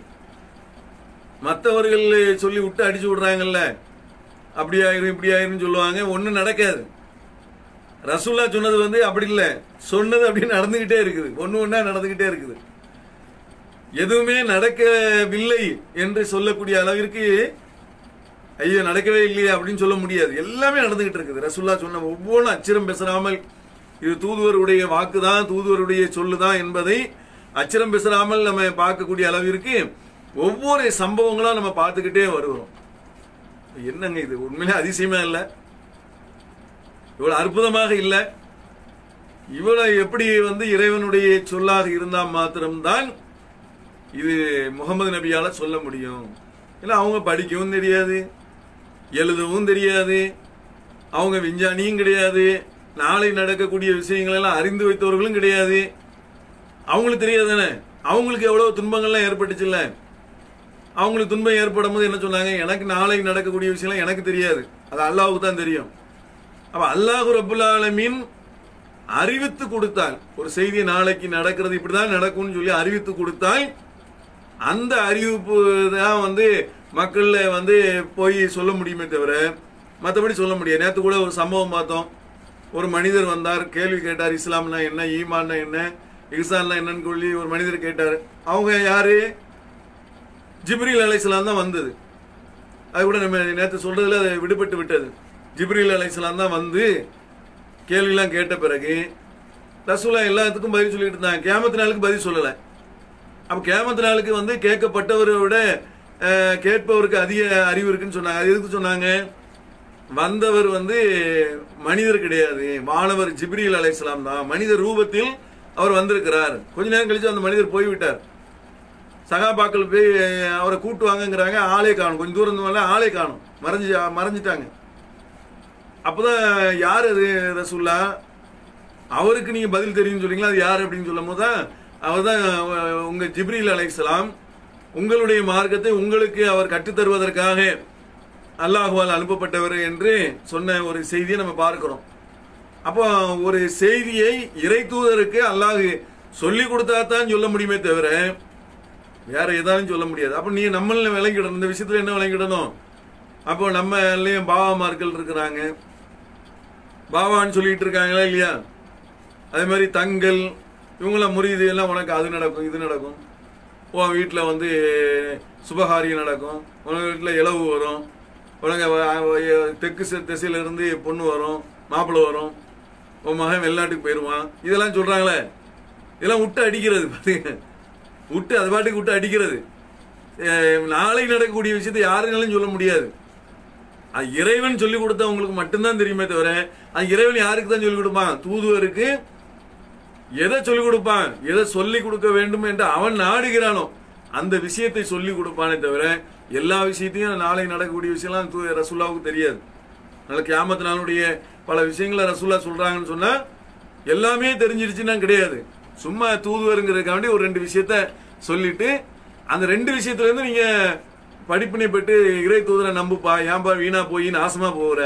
மற்றவர்கள் சொல்லி விட்டு அடிச்சு விடுறாங்கல்ல அப்படி ஆயிரும் இப்படி ஆயிரும் சொல்லுவாங்க ஒன்றும் நடக்காது ரசூல்லா சொன்னது வந்து அப்படி இல்லை சொன்னது அப்படி நடந்துகிட்டே இருக்குது ஒன்று ஒன்றா நடந்துகிட்டே இருக்குது எதுவுமே நடக்கவில்லை என்று சொல்லக்கூடிய அளவிற்கு ஐயோ நடக்கவே இல்லையே அப்படின்னு சொல்ல முடியாது எல்லாமே நடந்துகிட்டு இருக்குது ரசூல்லா சொன்ன ஒவ்வொன்றும் அச்சிரம் பேசாமல் இது தூதுவருடைய வாக்குதான் தூதுவருடைய சொல்லுதான் என்பதை அச்சிரம் பேசாமல் நம்ம பார்க்கக்கூடிய அளவிற்கு ஒவ்வொரு சம்பவங்களா நம்ம பார்த்துக்கிட்டே வருகிறோம் என்னங்க இது உண்மையிலே அதிசயமா இல்லை இவ்வளவு அற்புதமாக இல்லை இவ்வளவு எப்படி வந்து இறைவனுடைய சொல்லாக இருந்தால் மாத்திரம்தான் இது முகமது நபியால சொல்ல முடியும் இல்லை அவங்க படிக்கவும் தெரியாது எழுதவும் தெரியாது அவங்க விஞ்ஞானியும் கிடையாது நாளை நடக்கக்கூடிய விஷயங்கள் எல்லாம் அறிந்து வைத்தவர்களும் கிடையாது அவங்களுக்கு தெரியாது தானே அவங்களுக்கு எவ்வளவு துன்பங்கள்லாம் ஏற்பட்டுச்சுல்ல அவங்களுக்கு துன்பம் ஏற்படும் போது என்ன சொன்னாங்க எனக்கு நாளை நடக்கக்கூடிய விஷயம்லாம் எனக்கு தெரியாது அது அல்லாஹ்வுக்கு தான் தெரியும் அப்ப அல்லாஹு ரபுல் ஆலமீன் அறிவித்து கொடுத்தால் ஒரு செய்தி நாளைக்கு நடக்கிறது இப்படிதான் நடக்கும்னு சொல்லி அறிவித்து கொடுத்தால் அந்த அறிவிப்பு தான் வந்து மக்கள்ல வந்து போய் சொல்ல முடியுமே தவிர மற்றபடி சொல்ல முடியாது நேற்று கூட ஒரு சம்பவம் பார்த்தோம் ஒரு மனிதர் வந்தார் கேள்வி கேட்டார் இஸ்லாம்னா என்ன ஈமான்னா என்ன இஹ்சான்னா என்னன்னு சொல்லி ஒரு மனிதர் கேட்டார் அவங்க யாரு ஜிப்ரீல் அலைஹிஸ்ஸலாம் தான் வந்தது அது கூட நம்ம நேற்று சொல்றதுல அது விடுபட்டு விட்டது ஜிப்ரீல் அலைஹிஸ்ஸலாம் தான் வந்து கேள்விலாம் கேட்ட பிறகு ரசூலா எல்லாத்துக்கும் பதில் சொல்லிட்டு இருந்தாங்க கேமத்து நாளுக்கு பதில் சொல்லலை அப்போ கேமத்து நாளுக்கு வந்து கேட்கப்பட்டவரை விட அஹ், கேட்பவருக்கு அதிக அறிவு இருக்குன்னு சொன்னாங்க அது எதுக்கு சொன்னாங்க வந்தவர் வந்து மனிதர் கிடையாது வானவர் ஜிப்ரீல் அலைஹிஸ்ஸலாம் தான் மனித ரூபத்தில் அவர் வந்திருக்கிறார் கொஞ்ச நேரம் கழிச்சு அந்த மனிதர் போய்விட்டார் சகாபாக்கள் போய் அவரை கூட்டுவாங்கங்கிறாங்க ஆளே காணும் கொஞ்சம் தூரம் இருந்தவங்க ஆளே காணும் மறைஞ்சு மறைஞ்சிட்டாங்க அப்பதான் யார் அது ரசூல்லா அவருக்கு நீங்க பதில் தெரியும்னு சொல்றீங்களா அது யார் அப்படின்னு சொல்லும் போது தான் அவர் தான் உங்க ஜிப்ரீல் அலைஹிஸ்ஸலாம் உங்களுடைய மார்க்கத்தை உங்களுக்கு அவர் கற்றுத் தருவதற்காக அல்லாஹுவால் அனுப்பப்பட்டவர் என்று சொன்ன ஒரு செய்தியை நம்ம பார்க்கிறோம் அப்போ ஒரு செய்தியை இறை தூதருக்கு அல்லாஹ் சொல்லி கொடுத்தா தான் சொல்ல முடியுமே தவிர வேற ஏதாவது சொல்ல முடியாது அப்போ நீ நம்மள விளங்கிடணும் இந்த விஷயத்துல என்ன விளங்கிடணும் அப்போ நம்மளையும் பாவாமார்கள் இருக்கிறாங்க பாவான்னு சொல்லிட்டு இருக்காங்களா இல்லையா அதே மாதிரி தங்கள் இவங்களாம் முறியுது எல்லாம் உனக்கு அது நடக்கும் இது நடக்கும் உன் வீட்டில் வந்து சுபகாரியம் நடக்கும் உனக்கு வீட்டில் இலவு வரும் உனக்கு வ- வ- தெற்கு சி- திசையில இருந்து பொண்ணு வரும் மாப்பிள்ளை வரும் உன் மகன் வெளிநாட்டுக்கு போயிடுவான் இதெல்லாம் சொல்றாங்களே இதெல்லாம் விட்டு அடிக்கிறது பாத்தீங்க விட்டு அது பாட்டுக்கு விட்டு அடிக்கிறது அஹ் நாளைக்கு நடக்கக்கூடிய விஷயத்தை யாருனாலும் சொல்ல முடியாது அது இறைவன் சொல்லி கொடுத்தவங்களுக்கு மட்டும்தான் தெரியுமே தவிர அது இறைவன் யாருக்கு தான் சொல்லி கொடுப்பான் தூதுவருக்கு எதை சொல்லிக் கொடுப்பான் எதை சொல்லி கொடுக்க வேண்டும் என்று அவன் நாடுகிறானோ அந்த விஷயத்தை சொல்லி கொடுப்பானே தவிர எல்லா விஷயத்தையும் நாளை நடக்கக்கூடிய விஷயம்லாம் தூ- ரசூல்லாவுக்கு தெரியாது அதனால கியாமத் நாளுடைய பல விஷயங்களை ரசூல்லா சொல்றாங்கன்னு சொன்னா எல்லாமே தெரிஞ்சிருச்சுன்னா கிடையாது சும்மா தூதுவருங்கிறதுக்காண்டி ஒரு ரெண்டு விஷயத்த சொல்லிட்டு அந்த ரெண்டு விஷயத்துல இருந்து நீங்க படிப்பினை பெற்று இறை தூதரை நம்புப்பா ஏன்பா வீணா போய் நாசமா போகிற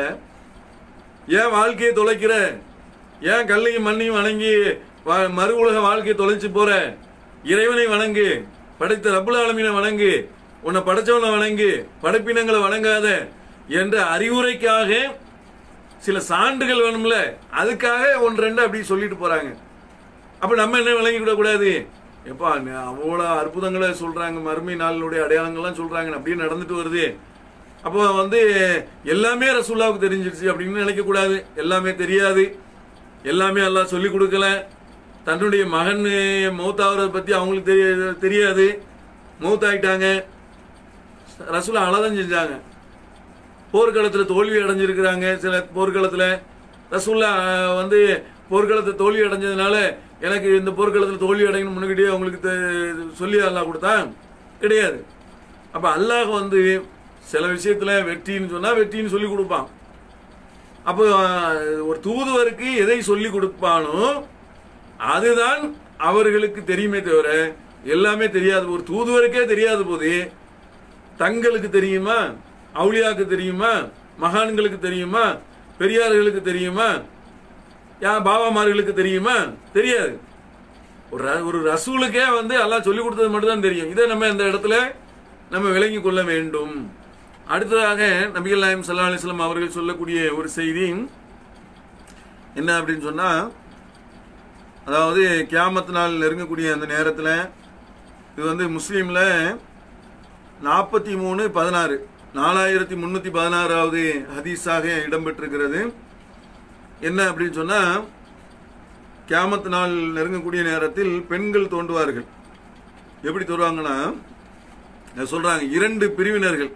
ஏன் வாழ்க்கையை தொலைக்கிற ஏன் கல்லையும் மண்ணையும் வணங்கி வா- மறு உலக வாழ்க்கையை தொலைச்சு போற இறைவனை வணங்கு படைத்த ரப்புல ஆலமீனை வணங்கு உன்னை படைச்சவனை வணங்கு படைப்பினங்களை வணங்காத என்ற அறிவுரைக்காக சில சான்றுகள் வேணும்ல அதுக்காக ஒன்று ரெண்டு அப்படி சொல்லிட்டு போறாங்க அப்ப நம்ம என்ன விளங்கி கூடாது எப்பா ந- அவ்வளோ அற்புதங்களை சொல்றாங்க மறுமை நாளினுடைய அடையாளங்கள்லாம் சொல்றாங்க அப்படியே நடந்துட்டு வருது அப்போ வந்து எல்லாமே ரசூல்லாவுக்கு தெரிஞ்சிருச்சு அப்படின்னு நினைக்க கூடாது எல்லாமே தெரியாது எல்லாமே எல்லாம் சொல்லி கொடுக்கல தன்னுடைய மகன் மௌத்தாவதை பத்தி அவங்களுக்கு தெரிய தெரியாது மௌத்தாயிட்டாங்க ரசூலா அழதான் செஞ்சாங்க போர்க்களத்தில் தோல்வி அடைஞ்சிருக்கிறாங்க சில போர்க்களத்தில் ரசூல்லா அஹ், வந்து போர்க்களத்தில் தோல்வி அடைஞ்சதுனால எனக்கு இந்த போர்க்களத்தில் தோல்வி அடையணும் முன்னுக்கிட்டே அவங்களுக்கு தெ- சொல்லி அல்லாஹ் கொடுத்தான் கிடையாது அப்போ அல்லாஹ் வந்து சில விஷயத்துல வெற்றின்னு சொன்னா வெற்றின்னு சொல்லி கொடுப்பான் அப்போ அஹ், ஒரு தூதுவருக்கு எதை சொல்லி கொடுப்பானோ அதுதான் அவர்களுக்கு தெரியுமே தவிர எல்லாமே தெரியாது ஒரு தூதுவருக்கே தெரியாத போது தங்களுக்கு தெரியுமா அவுளியாக்கு தெரியுமா மகான்களுக்கு தெரியுமா பெரியார்களுக்கு தெரியுமா யா பாபாமார்களுக்கு தெரியுமா தெரியாது ஒரு ர- ஒரு ரசூலுக்கே வந்து எல்லாம் சொல்லி கொடுத்தது மட்டும்தான் தெரியும் இதை நம்ம இந்த இடத்துல நம்ம விளங்கி கொள்ள வேண்டும் அடுத்ததாக நபிகள் நாயம் சல்லா அலிஸ்லாம் அவர்கள் சொல்லக்கூடிய ஒரு செய்தி என்ன அப்படின்னு சொன்னா அதாவது கியாமத் நாள் நெருங்கக்கூடிய அந்த நேரத்தில் இது வந்து முஸ்லீம்ல நாற்பத்தி மூணு பதினாறு நாலாயிரத்தி முன்னூத்தி பதினாறாவது ஹதீஸாக இடம்பெற்றிருக்கிறது என்ன அப்படின்னு சொன்னா கியாமத் நாள் நெருங்கக்கூடிய நேரத்தில் பெண்கள் தோன்றுவார்கள் எப்படி தோன்றுவாங்கன்னா அஹ் சொல்றாங்க இரண்டு பிரிவினர்கள்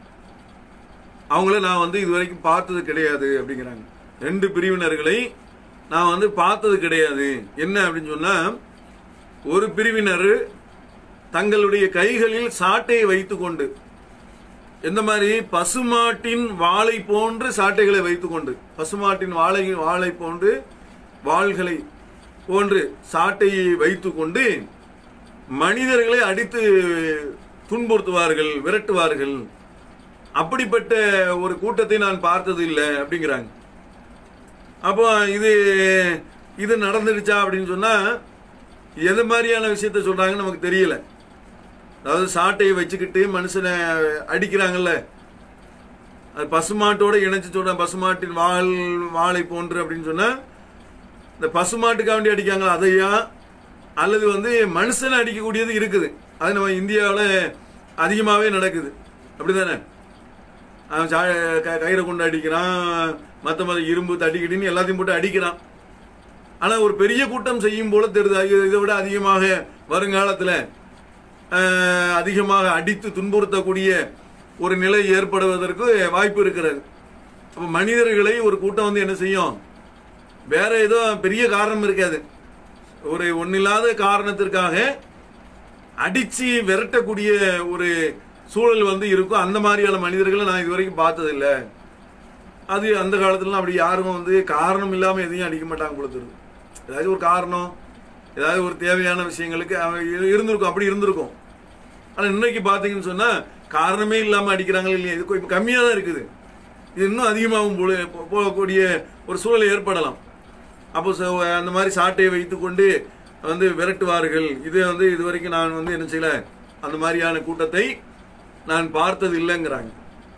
அவங்கள நான் வந்து இதுவரைக்கும் பார்த்தது கிடையாது அப்படிங்கிறாங்க ரெண்டு பிரிவினர்களை நான் வந்து பார்த்தது கிடையாது என்ன அப்படின்னு சொன்னா ஒரு பிரிவினர் தங்களுடைய கைகளில் சாட்டையை வைத்துக்கொண்டு எந்த மாதிரி பசுமாட்டின் வாளை போன்று சாட்டைகளை வைத்துக்கொண்டு பசுமாட்டின் வாளை வாளை போன்று வாள்களை போன்று சாட்டையை வைத்துக்கொண்டு மனிதர்களை அடித்து துன்புறுத்துவார்கள் விரட்டுவார்கள் அப்படிப்பட்ட ஒரு கூட்டத்தை நான் பார்த்தது இல்லை அப்படிங்கிறாங்க அப்போ இது இது நடந்துடுச்சா அப்படின்னு சொன்னா எது மாதிரியான விஷயத்த சொல்றாங்கன்னு நமக்கு தெரியல அதாவது சாட்டையை வச்சுக்கிட்டு மனுஷனை அடிக்கிறாங்கல்ல அது பசுமாட்டோட இணைச்சு சொல்றேன் பசுமாட்டின் வாள் வாளை போன்று அப்படின்னு சொன்னா இந்த பசுமாட்டுக்காக வேண்டி அடிக்காங்களா அதையா அல்லது வந்து மனுஷனை அடிக்கக்கூடியது இருக்குது அது நம்ம இந்தியாவில் அதிகமாகவே நடக்குது அப்படிதானே அவன் சா- க- கயிறை கொண்டு அடிக்கிறான் மற்ற மற்ற இரும்பு தடிக்கிடின்னு எல்லாத்தையும் போட்டு அடிக்கிறான் ஆனா ஒரு பெரிய கூட்டம் செய்யும் போல தெரியுது ஐயோ, இதை விட அதிகமாக வருங்காலத்துல அஹ், அதிகமாக அடித்து துன்புறுத்தக்கூடிய ஒரு நிலை ஏற்படுவதற்கு வாய்ப்பு இருக்கிறது அப்ப மனிதர்களை ஒரு கூட்டம் வந்து என்ன செய்யும் வேற ஏதோ பெரிய காரணம் இருக்காது ஒரு ஒன்னில்லாத காரணத்திற்காக அடிச்சு விரட்டக்கூடிய ஒரு சூழல் வந்து இருக்கும் அந்த மாதிரியான மனிதர்களை நான் இதுவரைக்கும் பார்த்ததில்லை அது அந்த காலத்துலலாம் அப்படி யாரும் வந்து காரணம் இல்லாம எதையும் அடிக்க மாட்டாங்க கொடுத்துருது ஏதாவது ஒரு காரணம் ஏதாவது ஒரு தேவையான விஷயங்களுக்கு அவன் இரு- இருந்திருக்கும் அப்படி இருந்திருக்கும் ஆனா இன்னைக்கு பாத்தீங்கன்னு சொன்னா காரணமே இல்லாம அடிக்கிறாங்க இல்லையா இது இப்போ கம்மியா தான் இருக்குது இது இன்னும் அதிகமாகும் போல போ- போகக்கூடிய ஒரு சூழல் ஏற்படலாம் அப்போ ச- அந்த மாதிரி சாட்டையை வைத்துக்கொண்டு வந்து விரட்டுவார்கள் இது வந்து இதுவரைக்கும் நான் வந்து என்ன செய்யல அந்த மாதிரியான கூட்டத்தை நான் பார்த்தது இல்லைங்கிறாங்க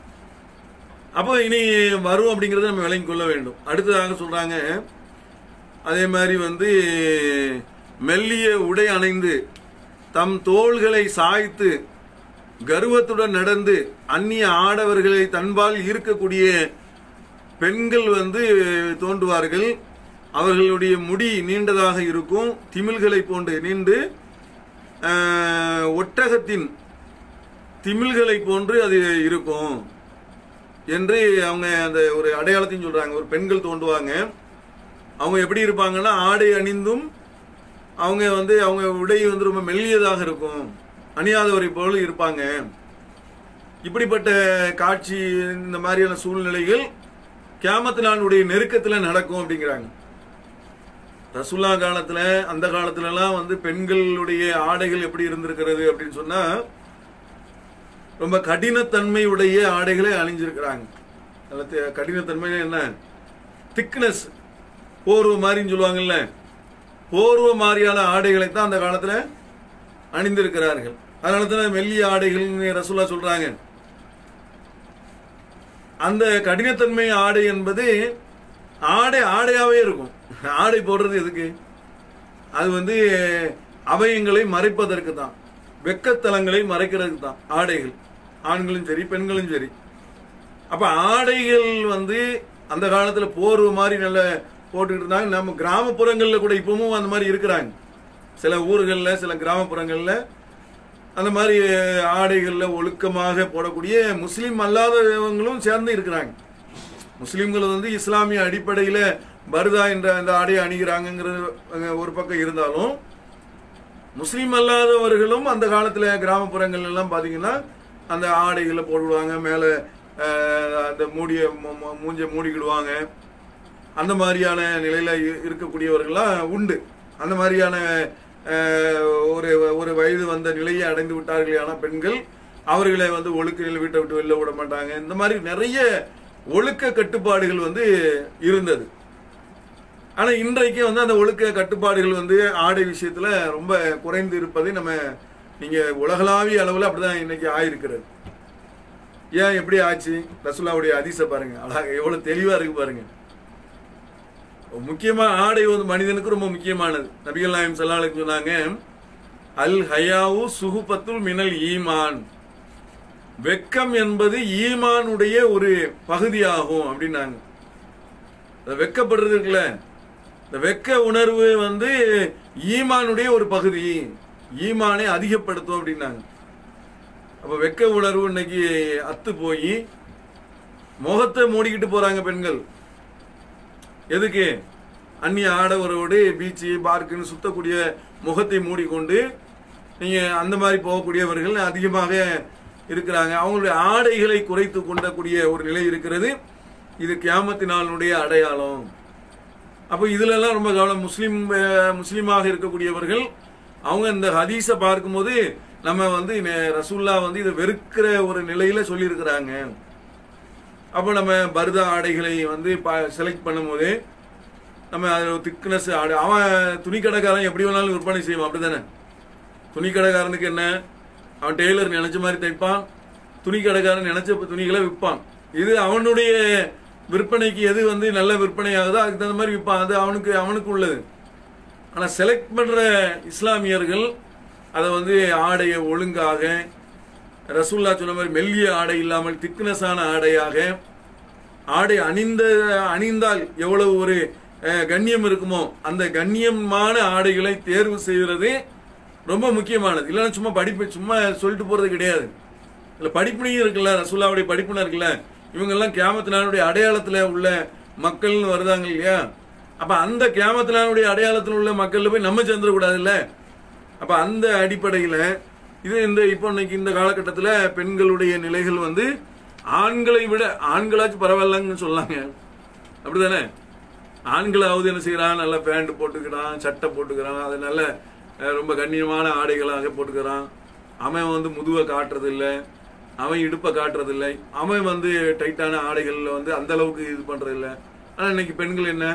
அப்போ இனி வரும் அப்படிங்கறத நம்ம விளங்கிக் கொள்ள வேண்டும் அடுத்ததாக சொல்றாங்க அதே மாதிரி வந்து மெல்லிய உடை அணைந்து தம் தோள்களை சாய்த்து கர்வத்துடன் நடந்து அந்நிய ஆடவர்களை தன்பால் ஈர்க்கக்கூடிய பெண்கள் வந்து தோன்றுவார்கள் அவர்களுடைய முடி நீண்டதாக இருக்கும் திமில்களை போன்று நீண்டு ஆஹ், ஒட்டகத்தின் திமில்களை போன்று அது இருக்கும் என்று அவங்க அந்த ஒரு அடையாளத்தையும் சொல்றாங்க ஒரு பெண்கள் தோன்றுவாங்க அவங்க எப்படி இருப்பாங்கன்னா ஆடை அணிந்தும் அவங்க வந்து அவங்க உடை வந்து ரொம்ப மெல்லியதாக இருக்கும் அணியாதவரை போல இருப்பாங்க இப்படிப்பட்ட காட்சி இந்த மாதிரியான சூழ்நிலைகள் கியாமத்து நாளுடைய நெருக்கத்துல நடக்கும் அப்படிங்கிறாங்க ரசுல்லா காலத்துல அந்த காலத்துல எல்லாம் வந்து பெண்களுடைய ஆடைகள் எப்படி இருந்திருக்கிறது அப்படின்னு சொன்னா ரொம்ப கடினத்தன்மையுடைய ஆடைகளை அணிஞ்சிருக்கிறாங்க நல்ல தி- கடினத்தன்மை என்ன திக்னஸ் போர்வ மாதிரின்னு சொல்லுவாங்கல்ல போர்வ மாதிரியான ஆடைகளை தான் அந்த காலத்துல அணிந்திருக்கிறார்கள் அதனால தான் மெல்லிய ஆடைகள் ரசூல்லா சொல்றாங்க அந்த கடினத்தன்மை ஆடை என்பது ஆடை ஆடையாவே இருக்கும் ஆடை போடுறது எதுக்கு அது வந்து அவயங்களை மறைப்பதற்கு தான் வெக்கத்தலங்களை மறைக்கிறதுக்கு தான் ஆடைகள் ஆண்களும் சரி பெண்களும் சரி அப்ப ஆடைகள் வந்து அந்த காலத்துல போர்வ மாதிரி நல்ல போட்டுக்கிட்டு இருந்தாங்க நம்ம கிராமப்புறங்கள்ல கூட இப்பவும் அந்த மாதிரி இருக்கிறாங்க சில ஊர்கள்ல சில கிராமப்புறங்கள்ல அந்த மாதிரி ஆடைகள்ல ஒழுக்கமாக போடக்கூடிய முஸ்லீம் அல்லாதவங்களும் சேர்ந்து இருக்கிறாங்க முஸ்லீம்கள் வந்து இஸ்லாமிய அடிப்படையில பர்தா என்ற அந்த ஆடையை அணிகிறாங்கிறது அங்க ஒரு பக்கம் இருந்தாலும் முஸ்லீம் அல்லாதவர்களும் அந்த காலத்துல கிராமப்புறங்கள் எல்லாம் பாத்தீங்கன்னா அந்த ஆடைகளை போடுவாங்க மேல அஹ், அந்த மூடிய மு- மு- மூஞ்ச மூடிக்கிடுவாங்க அந்த மாதிரியான நிலையில இ- இருக்கக்கூடியவர்கள்லாம் உண்டு அந்த மாதிரியான அஹ், ஒரு ஒரு வயது வந்த நிலையை அடைந்து விட்டார்களான பெண்கள் அவர்களை வந்து ஒழுக்கையில் வீட்டை விட்டு வெளில விட மாட்டாங்க இந்த மாதிரி நிறைய ஒழுக்க கட்டுப்பாடுகள் வந்து இருந்தது ஆனா இன்றைக்கு வந்து அந்த ஒழுக்க கட்டுப்பாடுகள் வந்து ஆடை விஷயத்துல ரொம்ப குறைந்து இருப்பதை நம்ம நீங்க உலகளாவிய அளவுல அப்படிதான் இன்னைக்கு ஆயிருக்கிறது ஏன் எப்படி ஆச்சு ரசுல்லாவுடைய அதிச பாருங்க அழகா எவ்வளவு தெளிவா இருக்கு பாருங்க முக்கியமா ஆடை வந்து மனிதனுக்கு ரொம்ப முக்கியமானது நபிகள் நாயம் சல்லாலுக்கு சொன்னாங்க அல் ஹயாவு சுகுபத்துல் மினல் ஈமான் வெக்கம் என்பது ஈமானுடைய ஒரு பகுதியாகும் அப்படின்னாங்க இந்த வெக்கப்படுறது இருக்குல்ல இந்த வெக்க உணர்வு வந்து ஈமானுடைய ஒரு பகுதி ஈமானை அதிகப்படுத்தும் அப்படின்னாங்க அப்ப வெக்க உணர்வு இன்னைக்கு அத்து போய் முகத்தை மூடிக்கிட்டு போறாங்க பெண்கள் எதுக்கு அந்நிய ஆடவரோடு பீச்சு பார்க்குன்னு சுத்தக்கூடிய முகத்தை மூடிக்கொண்டு நீங்க அந்த மாதிரி போகக்கூடியவர்கள் அதிகமாக இருக்கிறாங்க அவங்களுடைய ஆடைகளை குறைத்து கொண்டக்கூடிய ஒரு நிலை இருக்கிறது இது கியாமத்தினாலுடைய அடையாளம் அப்போ இதுல எல்லாம் ரொம்ப கவனம் முஸ்லீம் அஹ், முஸ்லீமாக இருக்கக்கூடியவர்கள் அவங்க இந்த ஹதீஸை பார்க்கும்போது நம்ம வந்து நெ- ரசூல்லா வந்து இதை வெறுக்கிற ஒரு நிலையில சொல்லியிருக்கிறாங்க அப்போ நம்ம பர்தா ஆடைகளை வந்து செலக்ட் பண்ணும்போது நம்ம அது திக்னஸ் ஆடை அவன் துணி கடைக்காரன் எப்படி வேணாலும் விற்பனை செய்வான் அப்படிதானே துணி கடைக்காரனுக்கு என்ன அவன் டெய்லர் நினைச்ச மாதிரி தைப்பான் துணி கடைக்காரன் நினைச்ச துணிகளை விற்பான் இது அவனுடைய விற்பனைக்கு எது வந்து நல்ல விற்பனை ஆகுதோ அதுக்கு தகுந்த மாதிரி விற்பான் அது அவனுக்கு அவனுக்கு உள்ளது ஆனா செலக்ட் பண்ற இஸ்லாமியர்கள் அதை வந்து ஆடையை ஒழுங்காக ரசூல்லா சொன்ன மாதிரி மெல்லிய ஆடை இல்லாமல் திக்னஸான ஆடையாக ஆடை அணிந்த அணிந்தால் எவ்வளவு ஒரு அஹ், கண்ணியம் இருக்குமோ அந்த கண்ணியமான ஆடைகளை தேர்வு செய்கிறது ரொம்ப முக்கியமானது இல்லைன்னா சும்மா படிப்பு சும்மா சொல்லிட்டு போறது கிடையாது இல்ல படிப்புனையும் இருக்குல்ல ரசூல்லாவுடைய படிப்புனா இருக்குல்ல இவங்க எல்லாம் கியாமத்தினாருடைய அடையாளத்துல உள்ள மக்கள்னு வருதாங்க இல்லையா அப்ப அந்த கியாமத்தினாருடைய அடையாளத்தில் உள்ள மக்கள்ல போய் நம்ம சேர்ந்துடக்கூடாதுல்ல அப்ப அந்த அடிப்படையில இது இந்த இப்போ இன்னைக்கு இந்த காலகட்டத்தில் பெண்களுடைய நிலைகள் வந்து ஆண்களை விட ஆண்களாச்சும் பரவாயில்லன்னு சொல்லாங்க அப்படிதானே ஆண்களாவது என்ன செய்யறான் நல்ல பேண்ட் போட்டுக்கிறான் சட்டை போட்டுக்கிறான் அது நல்ல அஹ், ரொம்ப கண்ணியமான ஆடைகளாக போட்டுக்கிறான் அவன் வந்து முதுவை காட்டுறது இல்ல அவன் இடுப்பை காட்டுறது இல்லை அவன் வந்து டைட்டான ஆடைகள்ல வந்து அந்த அளவுக்கு இது பண்றது இல்ல ஆனா இன்னைக்கு பெண்கள் என்ன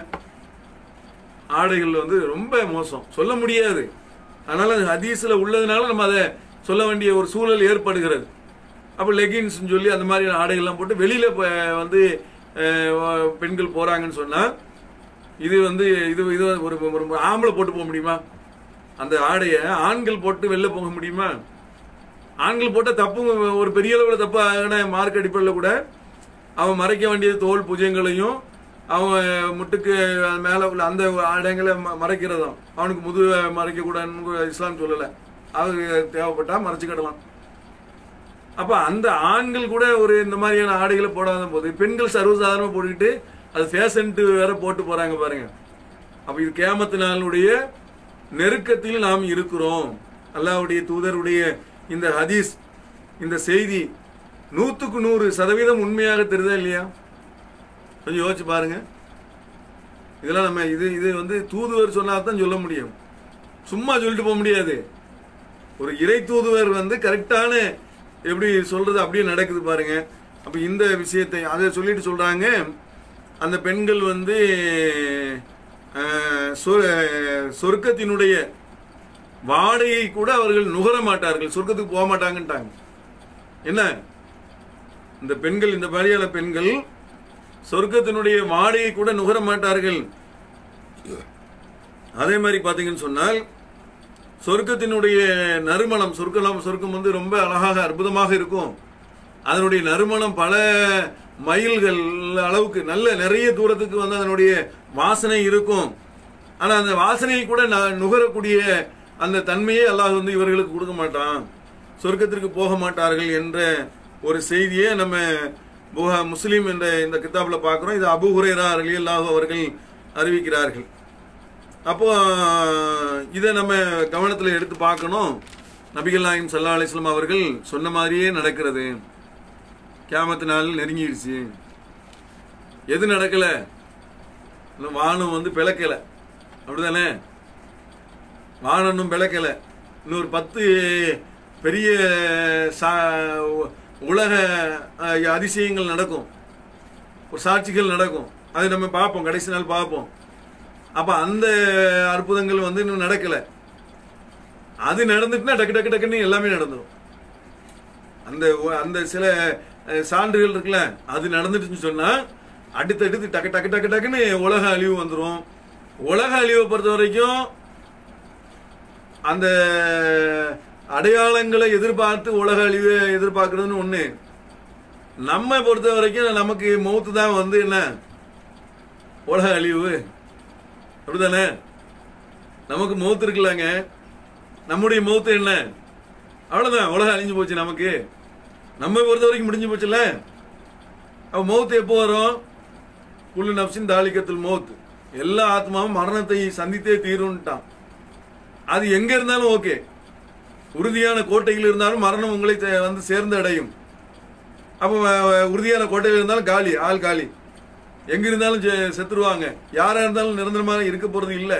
ஆடைகள் வந்து ரொம்ப மோசம் சொல்ல முடியாது அதனால அது ஹதீஸ்ல உள்ளதுனால நம்ம அதை சொல்ல வேண்டிய ஒரு சூழல் ஏற்படுகிறது அப்போ லெகின்ஸ் சொல்லி அந்த மாதிரி ஆடைகள்லாம் போட்டு வெளியில ப- வந்து அஹ், பெண்கள் போறாங்கன்னு சொன்னா இது வந்து இது இது ஒரு ஒரு ஆம்பளை போட்டு போக முடியுமா அந்த ஆடையை ஆண்கள் போட்டு வெளில போக முடியுமா ஆண்கள் போட்ட தப்பு ஒரு பெரிய அளவுல தப்பு ஆகின மார்க் அடிப்படையில் கூட அவன் மறைக்க வேண்டிய தோல் புஜங்களையும் அவன் முட்டுக்கு மேல உள்ள அந்த ஆடைங்களை ம- மறைக்கிறதும் அவனுக்கு முதுக மறைக்க கூடாதுன்னு இஸ்லாம் சொல்லல அது தேவைப்பட்டா மறைச்சுக்கிடலாம் அப்ப அந்த ஆண்கள் கூட ஒரு இந்த மாதிரியான ஆடைகளை போடாத போது பெண்கள் சர்வசாதாரணமா போட்டுக்கிட்டு அது ஃபேஷன்ட்டு வேற போட்டு போறாங்க பாருங்க அப்ப இது கேமத்து நாளுடைய நெருக்கத்தில் நாம் இருக்கிறோம் அல்லாஹ்வுடைய தூதருடைய இந்த ஹதீஸ் இந்த செய்தி நூத்துக்கு நூறு சதவீதம் உண்மையாக தெரியுதா இல்லையா கொஞ்சம் யோசிச்சு பாருங்க இதெல்லாம் நம்ம இது இது வந்து தூதுவர் சொன்னா தான் சொல்ல முடியும் சும்மா சொல்லிட்டு போக முடியாது ஒரு இறை தூதுவர் வந்து கரெக்டான எப்படி சொல்றது அப்படியே நடக்குது பாருங்க அப்ப இந்த விஷயத்தை அதை சொல்லிட்டு சொல்றாங்க அந்த பெண்கள் வந்து அஹ், சொ- சொர்க்கத்தினுடைய வாடையை கூட அவர்கள் நுகர மாட்டார்கள் சொர்க்கத்துக்கு போக மாட்டாங்கன்ட்டாங்க என்ன இந்த பெண்கள் இந்த மாதிரியான பெண்கள் சொர்க்கத்தினுடைய வாடையை கூட நுகர மாட்டார்கள் அதே மாதிரி பாத்தீங்கன்னு சொன்னால் சொர்க்கத்தினுடைய நறுமணம் சொர்க்கம் சொர்க்கம் வந்து ரொம்ப அழகாக அற்புதமாக இருக்கும் அதனுடைய நறுமணம் பல மைல்கள் அளவுக்கு நல்ல நிறைய தூரத்துக்கு வந்து அதனுடைய வாசனை இருக்கும் ஆனா அந்த வாசனையை கூட ந- நுகரக்கூடிய அந்த தன்மையை அல்லாஹ் வந்து இவர்களுக்கு கொடுக்க மாட்டான் சொர்க்கத்திற்கு போக மாட்டார்கள் என்ற ஒரு செய்தியை நம்ம புகா- முஸ்லிம் என்ற இந்த கிதாப்ல பார்க்கிறோம் இது அபு ஹுரேரா ரலியல்லாஹு அவர்கள் அறிவிக்கிறார்கள் அப்போ இதை நம்ம கவனத்தில் எடுத்து பார்க்கணும் நபிகள் நாயம் சல்லா அலிஸ்லாம் அவர்கள் சொன்ன மாதிரியே நடக்கிறது கியாமத்து நாள் நெருங்கிடுச்சு எது நடக்கல இன்னும் வானம் வந்து பிளக்கல அப்படிதானே வானம் இன்னும் பிளக்கல இன்னொரு பத்து பெரிய சா- உலக அஹ், அதிசயங்கள் நடக்கும் ஒரு சாட்சிகள் நடக்கும் அதை நம்ம பார்ப்போம் கடைசி நாள் பார்ப்போம் அப்ப அந்த அற்புதங்கள் வந்து இன்னும் நடக்கல அது நடந்துட்டுனா டக்கு டக்கு டக்குன்னு எல்லாமே நடந்துடும் அந்த ஒ- அந்த சில அஹ், சான்றுகள் இருக்குல்ல அது நடந்துட்டுன்னு சொன்னா அடுத்தடுத்து டக்கு டக்கு டக்கு டக்குன்னு உலக அழிவு வந்துடும் உலக அழிவை பொறுத்த வரைக்கும் அந்த அடையாளங்களை எதிர்பார்த்து உலக அழிவை எதிர்பார்க்கறதுன்னு ஒண்ணு நம்ம பொறுத்த வரைக்கும் நமக்கு மௌத்து தான் வந்து என்ன உலக அழிவு அப்படிதானே நமக்கு மௌத்து இருக்குல்லங்க நம்முடைய மௌத்து என்ன அவ்வளவுதான் உலகம் அழிஞ்சு போச்சு நமக்கு நம்ம பொறுத்த வரைக்கும் முடிஞ்சு போச்சுல்ல அப்ப மௌத்து எப்போ வரும் குள்ளு நப்சின் தாலிக்கத்தில் மௌத் எல்லா ஆத்மாவும் மரணத்தை சந்தித்தே தீரும்ட்டான் அது எங்க இருந்தாலும் ஓகே உறுதியான கோட்டையில் இருந்தாலும் மரணம் உங்களை தே- வந்து சேர்ந்து அடையும் அப்போ அஹ், உறுதியான கோட்டையில் இருந்தாலும் காலி ஆள் காலி எங்க இருந்தாலும் செ- செத்துருவாங்க யாரா இருந்தாலும் நிரந்தரமாக இருக்க போறது இல்ல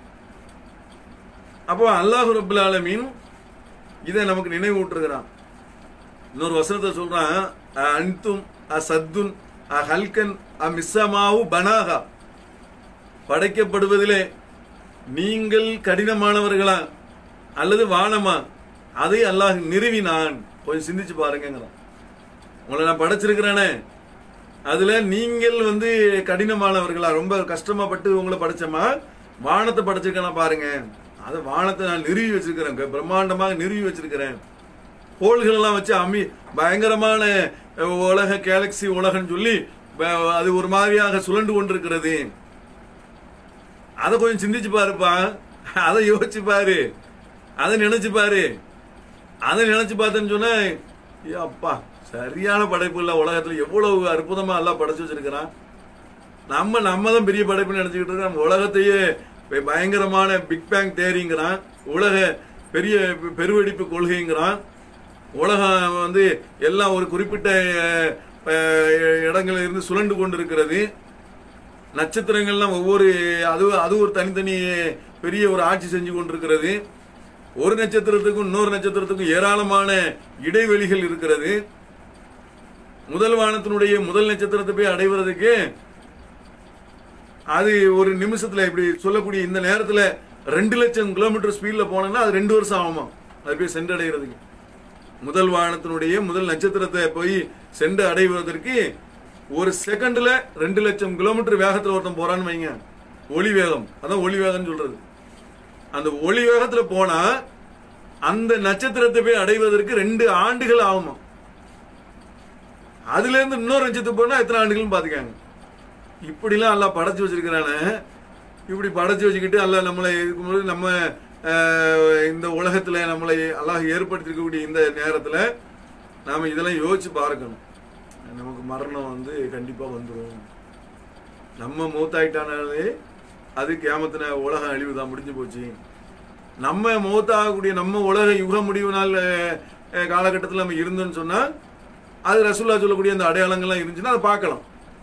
அப்போ அல்லாஹ் ரபுல் ஆலமீன் இதை நமக்கு நினைவூட்டுகிறான் இன்னொரு வசனத்தை சொல்றான் "அ அன்தும் அ சத்துன் அ ஹல்கன் அ மிஸ்ஸமாவு பனாகா படைக்கப்படுவதிலே நீங்கள் கடினமானவர்களா அல்லது வானமா அதை அல்லாஹ் நிறுவினான் கொஞ்சம் சிந்திச்சு பாருங்கிறான் உங்களை நான் படைச்சிருக்கிறேனே அதுல நீங்கள் வந்து கடினமானவர்களா ரொம்ப கஷ்டமாப்பட்டு உங்களை படைச்சமா வானத்தை படைச்சிருக்கேன் பாருங்க அது வானத்தை நான் நிறுவி வச்சிருக்கிறேன் பிரம்மாண்டமாக நிறுவி வச்சிருக்கிறேன் கோள்கள் எல்லாம் வச்சு அமி பயங்கரமான அஹ், உலக கேலக்சி உலகன்னு சொல்லி வ- அது ஒரு மாதிரியாக சுழண்டு கொண்டிருக்கிறது அதை கொஞ்சம் சிந்திச்சு பாருப்பா அதை யோசிச்சு பாரு அதை நினைச்சு பாரு அதை நினைச்சு பார்த்தேன்னு சொன்னா ஏ அப்பா சரியான படைப்பு இல்ல உலகத்துல எவ்வளவு அற்புதமா எல்லாம் படைச்சு வச்சிருக்கிறான் நம்ம நம்ம தான் பெரிய படைப்புன்னு நினைச்சுக்கிட்டு இருக்கோம் நம்ம உலகத்தையே ப- பயங்கரமான பிக் பேங் தேரிங்கிறான் உலக பெரிய பெ- பெருவெடிப்பு கொள்கைங்கிறான் உலகம் வந்து எல்லாம் ஒரு குறிப்பிட்ட அஹ், அஹ், இடங்கள்ல இருந்து சுழண்டு கொண்டிருக்கிறது நட்சத்திரங்கள்லாம் ஒவ்வொரு அது அது ஒரு தனித்தனி பெரிய ஒரு ஆட்சி செஞ்சு கொண்டிருக்கிறது ஒரு நட்சத்திரத்துக்கும் இன்னொரு நட்சத்திரத்துக்கும் ஏராளமான இடைவெளிகள் இருக்கிறது முதல் வானத்தினுடைய முதல் நட்சத்திரத்தை போய் அடைவதற்கு அது ஒரு நிமிஷத்துல இப்படி சொல்லக்கூடிய இந்த நேரத்துல ரெண்டு லட்சம் கிலோமீட்டர் ஸ்பீட்ல போனோம்னா அது ரெண்டு வருஷம் ஆகுமா அது போய் சென்றடைகிறதுக்கு முதல் வானத்தினுடைய முதல் நட்சத்திரத்தை போய் சென்று அடைவதற்கு ஒரு செகண்ட்ல ரெண்டு லட்சம் கிலோமீட்டர் வேகத்துல ஒருத்தன் போறான்னு வைங்க ஒளி வேகம் அதான் ஒளி வேகம்னு சொல்றது அந்த ஒளி வேகத்துல போனா அந்த நட்சத்திரத்தை போய் அடைவதற்கு ரெண்டு ஆண்டுகள் ஆகுமா அதுல இருந்து இன்னொரு நட்சத்திரம் போனா எத்தனை ஆண்டுகள் பாத்துக்காங்க இப்படிலாம் எல்லாம் படைச்சு வச்சிருக்கிறானே இப்படி படைச்சு வச்சுக்கிட்டு அல்லாஹ் நம்மளை இருக்கும்போது நம்ம அஹ், இந்த உலகத்துல நம்மளை அல்லாஹ் ஏற்படுத்திருக்கக்கூடிய இந்த நேரத்துல நாம இதெல்லாம் யோசிச்சு பார்க்கணும் நமக்கு மரணம் வந்து கண்டிப்பா வந்துடும் நம்ம மூத்தாயிட்டானாலே அது கேமத்தின உலக அழிவு தான் முடிஞ்சு போச்சு நம்ம மூத்தாகக்கூடிய நம்ம உலக யுக முடிவு நாள் அஹ், காலகட்டத்தில் நம்ம இருந்தோம்னு சொன்னா அது ரசூல்லா சொல்லக்கூடிய அந்த அடையாளங்கள்லாம் இருந்துச்சுன்னா அதை பார்க்கலாம்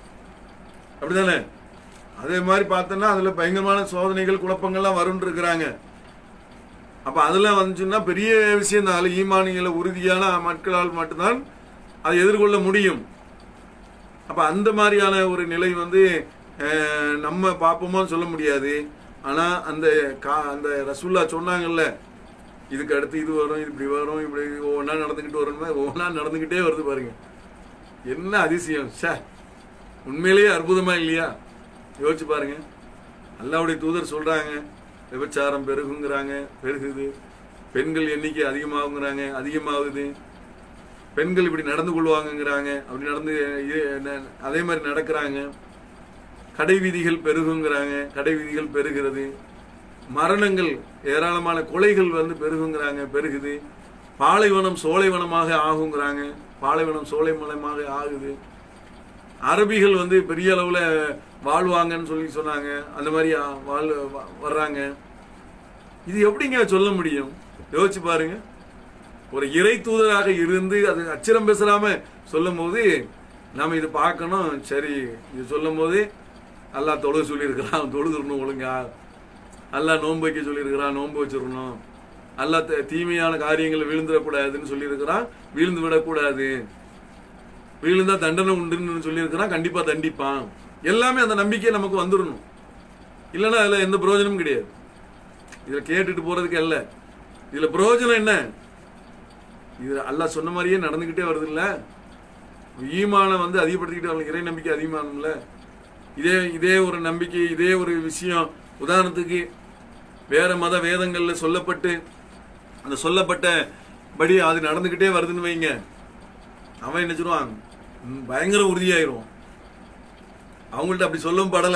அப்படிதானே அதே மாதிரி பார்த்தோன்னா அதுல பயங்கரமான சோதனைகள் குழப்பங்கள்லாம் வரும்னு இருக்கிறாங்க அப்ப அதெல்லாம் வந்துச்சுன்னா பெரிய விஷயம் தான் அதுல ஈமானிகளை உறுதியான மக்களால் மட்டும்தான் அதை எதிர்கொள்ள முடியும் அப்ப அந்த மாதிரியான ஒரு நிலை வந்து அஹ், நம்ம பார்ப்போமோன்னு சொல்ல முடியாது ஆனா அந்த கா- அந்த ரசூல்லா சொன்னாங்கல்ல இதுக்கு அடுத்து இது வரும் இது இப்படி வரும் இப்படி ஒவ்வொன்றா நடந்துக்கிட்டு வரும் ஒவ்வொன்றா நடந்துக்கிட்டே வருது பாருங்க என்ன அதிசயம் ச்சே உண்மையிலேயே அற்புதமா இல்லையா யோசிச்சு பாருங்க அல்லாவுடைய தூதர் சொல்றாங்க விபச்சாரம் பெருகுங்கிறாங்க பெருகுது பெண்கள் எண்ணிக்கை அதிகமாகுங்கிறாங்க அதிகமாகுது பெண்கள் இப்படி நடந்து கொள்வாங்கங்கிறாங்க அப்படி நடந்து இ- ந- அதே மாதிரி நடக்கிறாங்க கடை வீதிகள் பெருகுங்கிறாங்க கடை வீதிகள் பெருகிறது மரணங்கள் ஏராளமான கொலைகள் வந்து பெருகுங்கிறாங்க பெருகுது பாலைவனம் சோலைவனமாக ஆகுங்கிறாங்க பாலைவனம் சோலைவனமாக ஆகுது அரபிகள் வந்து பெரிய அளவுல வாழ்வாங்கன்னு சொல்லி சொன்னாங்க அந்த மாதிரி ஆ- வாழ் வ- வர்றாங்க இது எப்படிங்க சொல்ல முடியும் யோசிச்சு பாருங்க ஒரு இறை தூதராக இருந்து அது அச்சிரம் பேசுறாம சொல்லும் போது நாம இது பார்க்கணும் சரி இது சொல்லும் போது அல்லாஹ் தொழுது சொல்லியிருக்கிறான் தொழுதுடணும் ஒழுங்கா அல்லாஹ் நோன்பு வைக்க சொல்லியிருக்கிறான் நோன்பு வச்சிடணும் அல்லாஹ் த- தீமையான காரியங்களை விழுந்துடக்கூடாதுன்னு சொல்லியிருக்கிறான் விழுந்து விடக்கூடாது விழுந்தா தண்டனை உண்டுன்னு சொல்லியிருக்கிறான் கண்டிப்பா தண்டிப்பான் எல்லாமே அந்த நம்பிக்கை நமக்கு வந்துடணும் இல்லைன்னா அதுல எந்த பிரயோஜனமும் கிடையாது இதுல கேட்டுட்டு போறதுக்கு அல்ல இதுல பிரயோஜனம் என்ன இது அல்லாஹ் சொன்ன மாதிரியே நடந்துகிட்டே வருது இல்ல ஈமான வந்து அதிகப்படுத்திக்கிட்டு வரணும் இறை நம்பிக்கை அதிகமானும்ல இதே இதே ஒரு நம்பிக்கை இதே ஒரு விஷயம் உதாரணத்துக்கு வேற மத வேதங்கள்ல சொல்லப்பட்டு அந்த சொல்லப்பட்ட படி அது நடந்துகிட்டே வருதுன்னு வைங்க அவன் என்ன சொல்லுவான் ம், பயங்கர உறுதியாயிருவான் அவங்கள்ட்ட அப்படி சொல்லவும் படல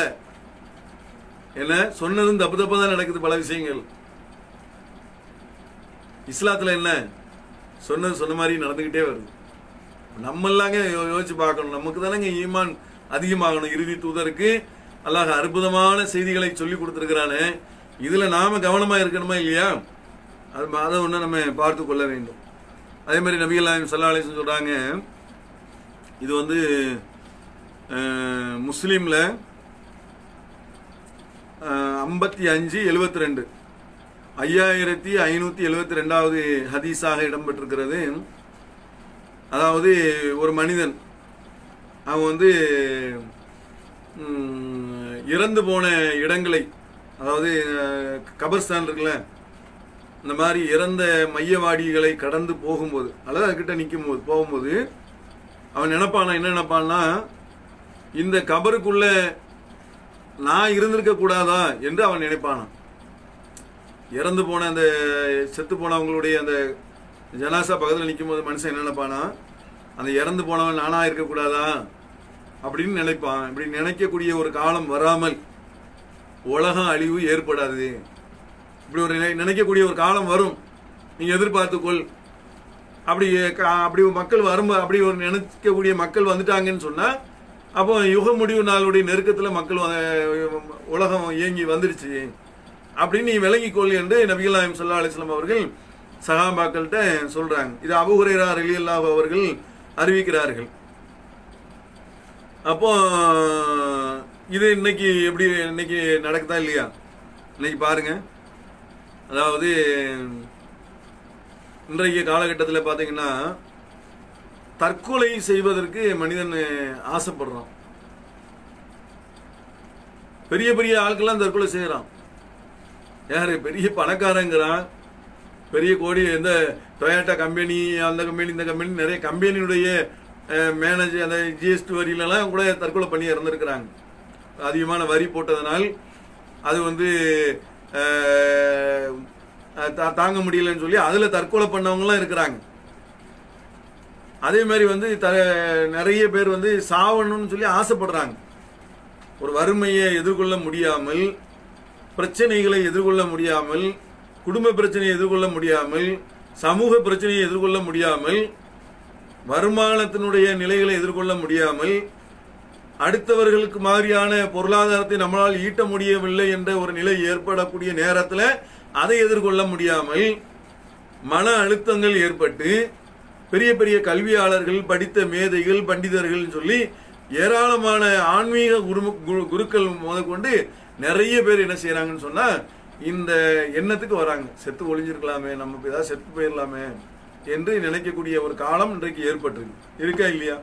என்ன சொன்னதும் தப்பு தப்பா தான் நடக்குது பல விஷயங்கள் இஸ்லாத்துல என்ன சொன்னது சொன்ன மாதிரி நடந்துகிட்டே வருது நம்ம எல்லாங்க யோ- யோசிச்சு பார்க்கணும் நமக்கு தானேங்க ஈமான் அதிகமாகணும் இறுதி தூதருக்கு அல்லாஹ் அற்புதமான செய்திகளை சொல்லி கொடுத்துருக்கிறானே இதுல நாம கவனமா இருக்கணுமா இல்லையா அது அதை ஒண்ணு நம்ம பார்த்து கொள்ள வேண்டும் அதே மாதிரி நபிகள் நாயகம் ஸல்லல்லாஹு அலைஹி வஸல்லம் சொல்றாங்க இது வந்து அஹ், முஸ்லீம்ல ஐம்பத்தி அஞ்சு எழுபத்தி ரெண்டு ஐயாயிரத்தி ஐநூத்தி எழுபத்தி ரெண்டாவது ஹதீஸாக இடம்பெற்றிருக்கிறது அதாவது ஒரு மனிதன் அவன் வந்து ம், இறந்து போன இடங்களை அதாவது அஹ், கபர்ஸ்தான் இருக்குல்ல இந்த மாதிரி இறந்த மையவாடிகளை கடந்து போகும்போது அல்லது அதுக்கிட்ட நிற்கும் போது போகும்போது அவன் நினைப்பானா என்ன நினைப்பான்னா இந்த கபருக்குள்ள நான் இருந்திருக்க கூடாதா என்று அவன் நினைப்பானான் இறந்து போன அந்த செத்து போனவங்களுடைய அந்த ஜனாசா பக்கத்தில் நிற்கும் போது மனுஷன் என்ன நினைப்பானா அந்த இறந்து போனவன் நானா இருக்கக்கூடாதா அப்படின்னு நினைப்பான் இப்படி நினைக்கக்கூடிய ஒரு காலம் வராமல் உலகம் அழிவு ஏற்படாது இப்படி ஒரு நினை- நினைக்கக்கூடிய ஒரு காலம் வரும் நீ எதிர்பார்த்துக்கொள் அப்படி க- அப்படி மக்கள் வரும் அப்படி ஒரு நினைக்கக்கூடிய மக்கள் வந்துட்டாங்கன்னு சொன்னா அப்போ யுக முடிவு நாளுடைய நெருக்கத்துல மக்கள் வ- உலகம் இயங்கி வந்துடுச்சு அப்படின்னு நீ விளங்கிக்கொள் என்று நபிகள் நாயம் சல்லா அலிஸ்லாம் அவர்கள் சகாபாக்கள்கிட்ட சொல்றாங்க இது அபுஹுரேரா ரலியல்லாஹு அவர்கள் அறிவிக்கிறார்கள் அப்போ இது இன்னைக்கு எப்படி இன்னைக்கு நடக்குதா இல்லையா இன்னைக்கு பாருங்க அதாவது இன்றைய காலகட்டத்தில் பார்த்தீங்கன்னா தற்கொலை செய்வதற்கு மனிதன் ஆசைப்படுறான் பெரிய பெரிய ஆட்கள்லாம் தற்கொலை செய்யறான் யாரு பெரிய பணக்காரங்கிறான் பெரிய கோடி எந்த டொயாட்டா கம்பெனி அந்த கம்பெனி இந்த கம்பெனி நிறைய கம்பெனியுடைய மேனேஜர் அந்த ஜிஎஸ்டி வரியிலலாம் கூட தற்கொலை பண்ணி இறந்துருக்கிறாங்க அதிகமான வரி போட்டதனால் அது வந்து அஹ், தா- தாங்க முடியலன்னு சொல்லி அதில் தற்கொலை பண்ணவங்கலாம் இருக்கிறாங்க அதே மாதிரி வந்து த நிறைய பேர் வந்து சாவணும்னு சொல்லி ஆசைப்படுறாங்க ஒரு வறுமையை எதிர்கொள்ள முடியாமல் பிரச்சனைகளை எதிர்கொள்ள முடியாமல் குடும்ப பிரச்சனையை எதிர்கொள்ள முடியாமல் சமூக பிரச்சனையை எதிர்கொள்ள முடியாமல் வருமானத்தினுடைய நிலைகளை எதிர்கொள்ள முடியாமல் அடுத்தவர்களுக்கு மாதிரியான பொருளாதாரத்தை நம்மளால் ஈட்ட முடியவில்லை என்ற ஒரு நிலை ஏற்படக்கூடிய நேரத்தில் அதை எதிர்கொள்ள முடியாமல் மன அழுத்தங்கள் ஏற்பட்டு பெரிய பெரிய கல்வியாளர்கள் படித்த மேதைகள் பண்டிதர்கள் சொல்லி ஏராளமான ஆன்மீக குரு குரு- குருக்கள் முதற்கொண்டு நிறைய பேர் என்ன செய்யறாங்கன்னு சொன்னா இந்த எண்ணத்துக்கு வராங்க செத்து ஒளிஞ்சிருக்கலாமே நம்ம இப்ப ஏதாவது செத்து போயிடலாமே என்று நினைக்கக்கூடிய ஒரு காலம் இன்றைக்கு ஏற்பட்டிருக்கு இருக்கா இல்லையா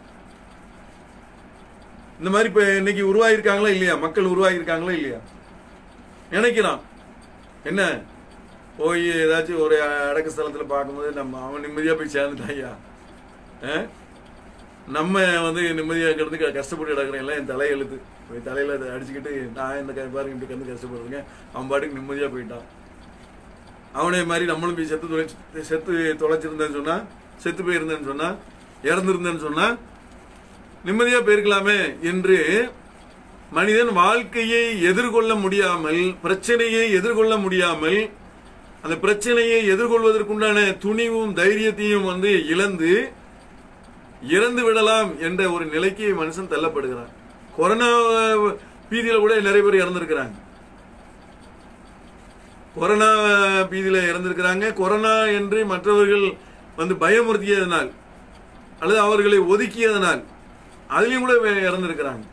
இந்த மாதிரி இப்ப இன்னைக்கு உருவாகிருக்காங்களா இல்லையா மக்கள் உருவாகிருக்காங்களா இல்லையா நினைக்கிறான் என்ன போய் ஏதாச்சும் ஒரு அடக்க ஸ்தலத்தில் பார்க்கும்போது நம்ம அவன் நிம்மதியாக போய் சேர்ந்துட்டாயா ஆ? நம்ம வந்து நிம்மதியாக கிடந்து க- கஷ்டப்பட்டு கிடக்குறேன் எல்லாம் என் தலையெழுத்து போய் தலையில் அதை அடிச்சுக்கிட்டு நான் இந்த க- பாருங்க இப்படி கிடந்து கஷ்டப்படுறேங்க அவன் பாட்டுக்கு நிம்மதியாக போயிட்டான் அவனே மாதிரி நம்மளும் போய் செத்து தொலைச்சு செத்து தொலைச்சிருந்தேன்னு சொன்னா செத்து போயிருந்தேன்னு சொன்னா இறந்துருந்தேன்னு சொன்னா நிம்மதியா போயிருக்கலாமே என்று மனிதன் வாழ்க்கையை எதிர்கொள்ள முடியாமல் பிரச்சனையை எதிர்கொள்ள முடியாமல் அந்த பிரச்சனையை எதிர்கொள்வதற்குண்டான துணிவும் தைரியத்தையும் வந்து இழந்து இறந்து விடலாம் என்ற ஒரு நிலைக்கு மனுஷன் தள்ளப்படுகிறான் கொரோனா பீதியில கூட நிறைய பேர் இறந்திருக்கிறாங்க கொரோனா பீதியில இறந்திருக்கிறாங்க கொரோனா என்று மற்றவர்கள் வந்து பயமுறுத்தியதனால் அல்லது அவர்களை ஒதுக்கியதனால் அதுலயும் கூட வே- இறந்திருக்கிறாங்க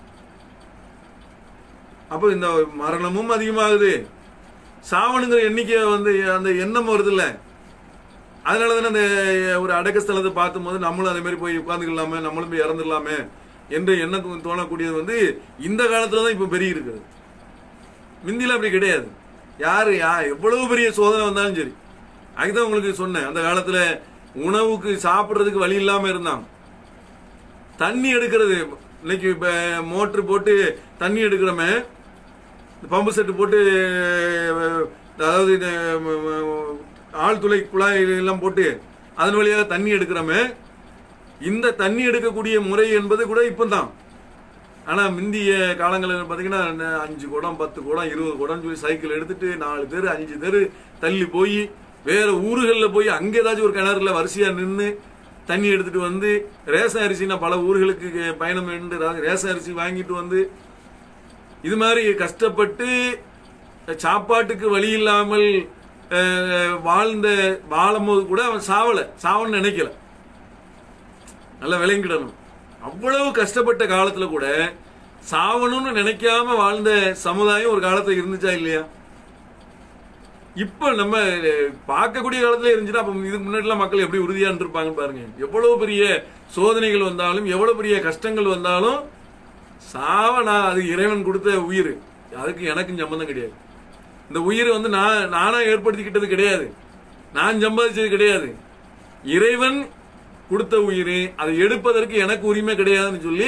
அப்போ இந்த மரணமும் அதிகமாகுது சாவணுங்கிற எண்ணிக்கை வந்து அந்த எண்ணம் வருது இல்ல அதனால தானே அந்த ஒரு அடக்க ஸ்தலத்தை பார்க்கும்போது நம்மளும் அதே மாதிரி போய் உட்காந்துக்கலாமே நம்மளும் போய் இறந்துடலாமே என்று எண்ணம் தோணக்கூடியது வந்து இந்த காலத்துல தான் இப்போ பெருகி இருக்குது முந்தில அப்படி கிடையாது யாரு யா எவ்வளவு பெரிய சோதனை வந்தாலும் சரி அதுதான் உங்களுக்கு சொன்னேன் அந்த காலத்துல உணவுக்கு சாப்பிடுறதுக்கு வழி இல்லாம இருந்தான் தண்ணி எடுக்கிறது இன்னைக்கு இப்ப மோட்டர் போட்டு தண்ணி எடுக்கிறோமே பம்பு செட்டு போட்டு அஹ், அதாவது இந்த, ம, ம, ஆழ்துளை குழாய் எல்லாம் போட்டு அதன் வழியாக தண்ணி எடுக்கிறோமே இந்த தண்ணி எடுக்கக்கூடிய முறை என்பது கூட இப்பதான் ஆனா முந்திய காலங்களில் பாத்தீங்கன்னா இந்த அஞ்சு குடம் பத்து குடம் இருபது குடம் சொல்லி சைக்கிள் எடுத்துட்டு நாலு தெரு அஞ்சு தெரு தள்ளி போய் வேற ஊர்களில் போய் அங்க ஏதாச்சும் ஒரு கிணறுல வரிசையா நின்று தண்ணி எடுத்துட்டு வந்து ரேஷன் அரிசினா பல ஊர்களுக்கு பயணம் என்று ரேஷன் அரிசி வாங்கிட்டு வந்து இது மாதிரி கஷ்டப்பட்டு சாப்பாட்டுக்கு வழி இல்லாமல் அஹ், வாழ்ந்த வாழும்போது கூட அவன் சாவல சாவன்னு நினைக்கல நல்லா விளங்கிடணும் அவ்வளவு கஷ்டப்பட்ட காலத்துல கூட சாவணும்னு நினைக்காம வாழ்ந்த சமுதாயம் ஒரு காலத்துல இருந்துச்சா இல்லையா இப்ப நம்ம அஹ், பார்க்கக்கூடிய காலத்துல இருந்துச்சுன்னா அப்ப இதுக்கு முன்னாடிலாம் மக்கள் எப்படி உறுதியா இருந்திருப்பாங்கன்னு பாருங்க எவ்வளவு பெரிய சோதனைகள் வந்தாலும் எவ்வளவு பெரிய கஷ்டங்கள் வந்தாலும் சாவனா அது இறைவன் கொடுத்த உயிர் அதுக்கு எனக்கும் சம்பந்தம் கிடையாது இந்த உயிர் வந்து நான் நானா ஏற்படுத்திக்கிட்டது கிடையாது நான் சம்பாதிச்சது கிடையாது இறைவன் கொடுத்த உயிர் அதை எடுப்பதற்கு எனக்கு உரிமை கிடையாதுன்னு சொல்லி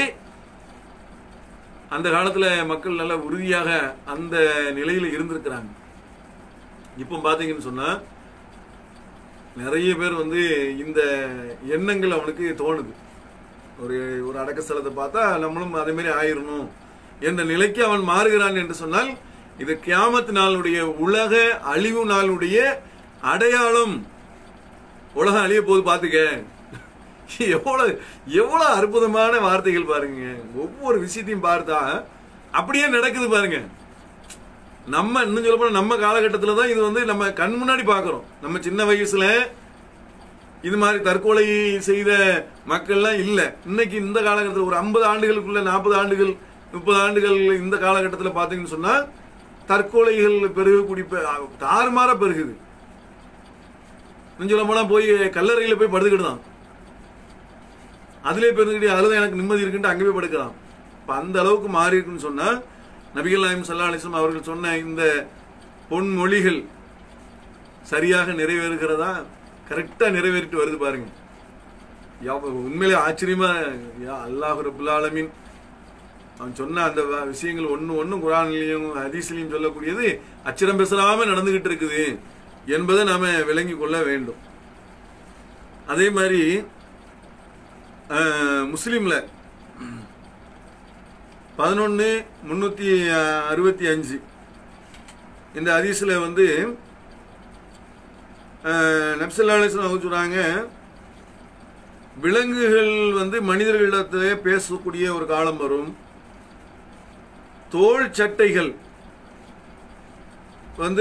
அந்த காலத்துல மக்கள் நல்ல உறுதியாக அந்த நிலையில இருந்திருக்கிறாங்க இப்போ பாத்தீங்கன்னு சொன்னா நிறைய பேர் வந்து இந்த எண்ணங்கள் அவனுக்கு தோணுது ஒரு ஒரு அடக்க ஸ்தலத்தை பார்த்தா நம்மளும் அதே மாதிரி ஆயிரணும் என்ற நிலைக்கு அவன் மாறுகிறான் என்று சொன்னால் இது கியாமத் நாளுடைய உலக அழிவு நாளுடைய அடையாளம் உலகம் அழிய போது பாத்துக்க எவ்வளவு எவ்வளவு அற்புதமான வார்த்தைகள் பாருங்க ஒவ்வொரு விஷயத்தையும் பார்த்தா அப்படியே நடக்குது பாருங்க நம்ம இன்னும் சொல்ல போனா நம்ம காலகட்டத்துல தான் இது வந்து நம்ம கண் முன்னாடி பாக்குறோம் நம்ம சின்ன வயசுல இது மாதிரி தற்கொலை செய்த மக்கள்லாம் இல்ல இன்னைக்கு இந்த காலகட்டத்தில் ஒரு ஐம்பது ஆண்டுகளுக்குள்ள நாற்பது ஆண்டுகள் முப்பது ஆண்டுகள் இந்த காலகட்டத்தில் பாத்தீங்கன்னு சொன்னா தற்கொலைகள் பெருகக்கூடிய பெ- தாறுமாறா பெருகுது இன்னும் சொல்ல போனா போய் கல்லறையில போய் படுத்துக்கிட்டு அதிலே பெருந்துக்கிட்டு அதுல தான் எனக்கு நிம்மதி இருக்குன்ட்டு அங்கே போய் படுக்கலாம் இப்ப அந்த அளவுக்கு மாறி இருக்குன்னு சொன்னா நபிகள் நாயம் சல்லா அலிஸ்லாம் அவர்கள் சொன்ன இந்த பொன்மொழிகள் சரியாக நிறைவேறுகிறதா கரெக்டா நிறைவேறிட்டு வருது பாருங்க யா- உண்மையிலே ஆச்சரியமா யா அல்லாஹ் ரபுல் ஆலமீன் அவன் சொன்ன அந்த வ- விஷயங்கள் ஒண்ணு ஒண்ணு குரான்லயும் ஹதீஸ்லயும் சொல்லக்கூடியது அச்சரம் பேசாம நடந்துகிட்டு இருக்குது என்பதை நாம விளங்கி கொள்ள வேண்டும் அதே மாதிரி அஹ், முஸ்லிம்ல பதினொன்னு முன்னூத்தி அறுபத்தி அஞ்சு இந்த ஹதீஸ்ல வந்து நப்சல்லா அலிஸ்லாம் அவங்க சொல்றாங்க விலங்குகள் வந்து மனிதர்களிடத்திலே பேசக்கூடிய ஒரு காலம் வரும் தோல் சட்டைகள் வந்து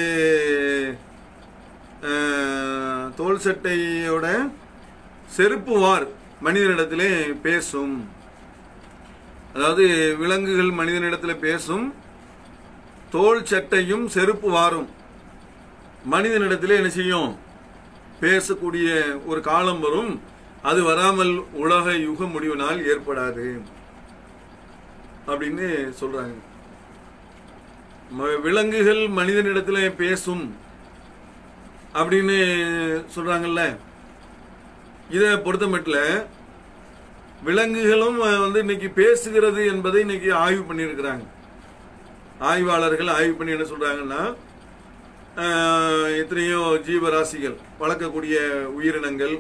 அஹ், தோல் சட்டையோட செருப்பு வார் மனிதனிடத்திலே பேசும் அதாவது விலங்குகள் மனிதனிடத்தில் பேசும் தோல் சட்டையும் செருப்பு வாரும் மனிதனிடத்திலே என்ன செய்யும் பேசக்கூடிய ஒரு காலம் வரும் அது வராமல் உலக யுக முடிவு நாள் ஏற்படாது அப்படின்னு சொல்றாங்க ம- விலங்குகள் மனிதனிடத்திலே பேசும் அப்படின்னு சொல்றாங்கல்ல இதை பொறுத்த மட்டும் விலங்குகளும் அஹ், வந்து இன்னைக்கு பேசுகிறது என்பதை இன்னைக்கு ஆய்வு பண்ணியிருக்கிறாங்க ஆய்வாளர்கள் ஆய்வு பண்ணி என்ன சொல்றாங்கன்னா அஹ், எத்தனையோ ஜீவராசிகள் வளர்க்கக்கூடிய உயிரினங்கள்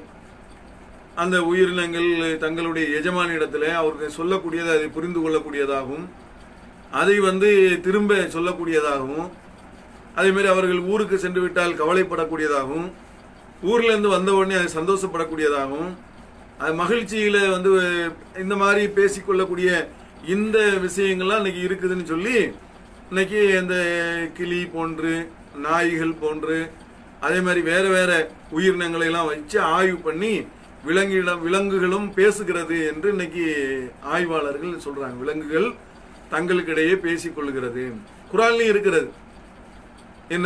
அந்த உயிரினங்கள் தங்களுடைய எஜமானிடத்தில் அவருக்கு சொல்லக்கூடியதை அதை புரிந்து கொள்ளக்கூடியதாகவும் அதை வந்து திரும்ப சொல்லக்கூடியதாகவும் அதே மாதிரி அவர்கள் ஊருக்கு சென்று விட்டால் கவலைப்படக்கூடியதாகவும் ஊர்ல இருந்து வந்த உடனே அது சந்தோஷப்படக்கூடியதாகவும் அது மகிழ்ச்சியில வந்து இந்த மாதிரி பேசிக்கொள்ளக்கூடிய இந்த விஷயங்கள்லாம் இன்னைக்கு இருக்குதுன்னு சொல்லி இன்னைக்கு இந்த கிளி போன்று நாய்கள் போன்று அதே மாதிரி வேற வேற உயிரினங்களை எல்லாம் வச்சு ஆய்வு பண்ணி விலங்கிடம் விலங்குகளும் பேசுகிறது என்று இன்னைக்கு ஆய்வாளர்கள் சொல்றாங்க விலங்குகள் தங்களுக்கிடையே பேசிக்கொள்கிறது குரான்லயும் இருக்கிறது என்ன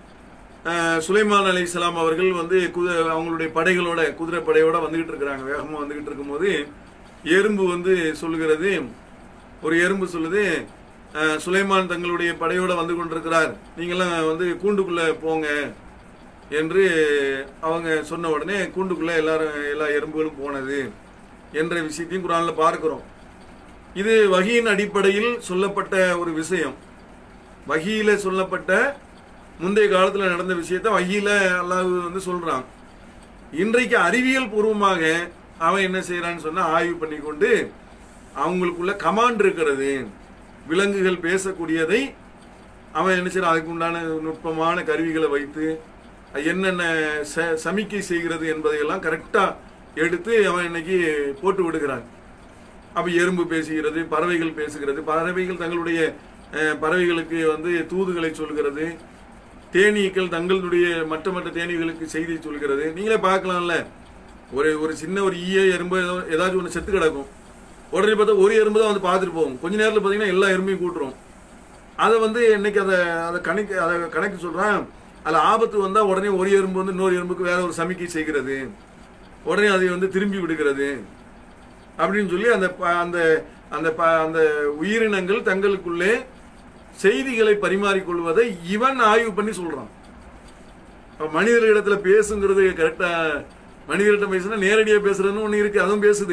அஹ், சுலைமான் அலி இஸ்லாம் அவர்கள் வந்து குதிரை அவங்களுடைய படைகளோட குதிரை படையோட வந்துகிட்டு இருக்கிறாங்க வேகமா வந்துகிட்டு இருக்கும்போது எறும்பு வந்து சொல்லுகிறது ஒரு எறும்பு சொல்லுது அஹ், சுலைமான் தங்களுடைய படையோட வந்து கொண்டிருக்கிறார் நீங்கெல்லாம் வந்து கூண்டுக்குள்ள போங்க என்று அவங்க சொன்ன உடனே கூண்டுக்குள்ள எல்லாரும் எல்லா எறும்புகளும் போனது என்ற விஷயத்தையும் குரான்ல பார்க்கிறோம் இது வகியின் அடிப்படையில் சொல்லப்பட்ட ஒரு விஷயம் வகியில சொல்லப்பட்ட முந்தைய காலத்துல நடந்த விஷயத்த வகியில அல்லாஹ் வந்து சொல்றான் இன்றைக்கு அறிவியல் பூர்வமாக அவன் என்ன செய்யறான்னு சொன்னா ஆய்வு பண்ணி கொண்டு அவங்களுக்குள்ள கமாண்ட் இருக்கிறது விலங்குகள் பேசக்கூடியதை அவன் என்ன செய்யறான் அதுக்கு உண்டான நுட்பமான கருவிகளை வைத்து அது என்னென்ன ச- சமிக்கை செய்கிறது என்பதையெல்லாம் கரெக்டா எடுத்து அவன் இன்னைக்கு போட்டு விடுகிறான் அப்ப எறும்பு பேசுகிறது பறவைகள் பேசுகிறது பறவைகள் தங்களுடைய அஹ், பறவைகளுக்கு வந்து தூதுகளை சொல்கிறது தேனீக்கள் தங்களுடைய மற்ற மற்ற தேனீகளுக்கு செய்தி சொல்கிறது நீங்களே பார்க்கலாம்ல ஒரு ஒரு சின்ன ஒரு ஈய எறும்பு ஏதோ- ஏதாச்சும் ஒன்று செத்து கிடக்கும் உடனே பார்த்தா ஒரு எறும்பு தான் வந்து பார்த்துட்டு போகும் கொஞ்ச நேரத்தில் பார்த்தீங்கன்னா எல்லா எறும்பையும் கூட்டுரும் அதை வந்து இன்னைக்கு அதை அதை கணக்கு அதை கணக்கு சொல்றான் அதில் ஆபத்து வந்தால் உடனே ஒரு எறும்பு வந்து இன்னொரு எறும்புக்கு வேற ஒரு சமிக்கை செய்கிறது உடனே அதை வந்து திரும்பி விடுகிறது அப்படின்னு சொல்லி அந்த ப- அந்த அந்த ப- அந்த உயிரினங்கள் தங்களுக்குள்ளே செய்திகளை பரிமாறிக்கொள்வதை இவன் ஆய்வு பண்ணி சொல்றான் அப்ப மனிதர்களிடத்துல பேசுங்கிறது கரெக்டா மனிதர்கிட்ட பேசுனா நேரடியா பேசுறதுன்னு ஒண்ணு இருக்கு அதுவும் பேசுது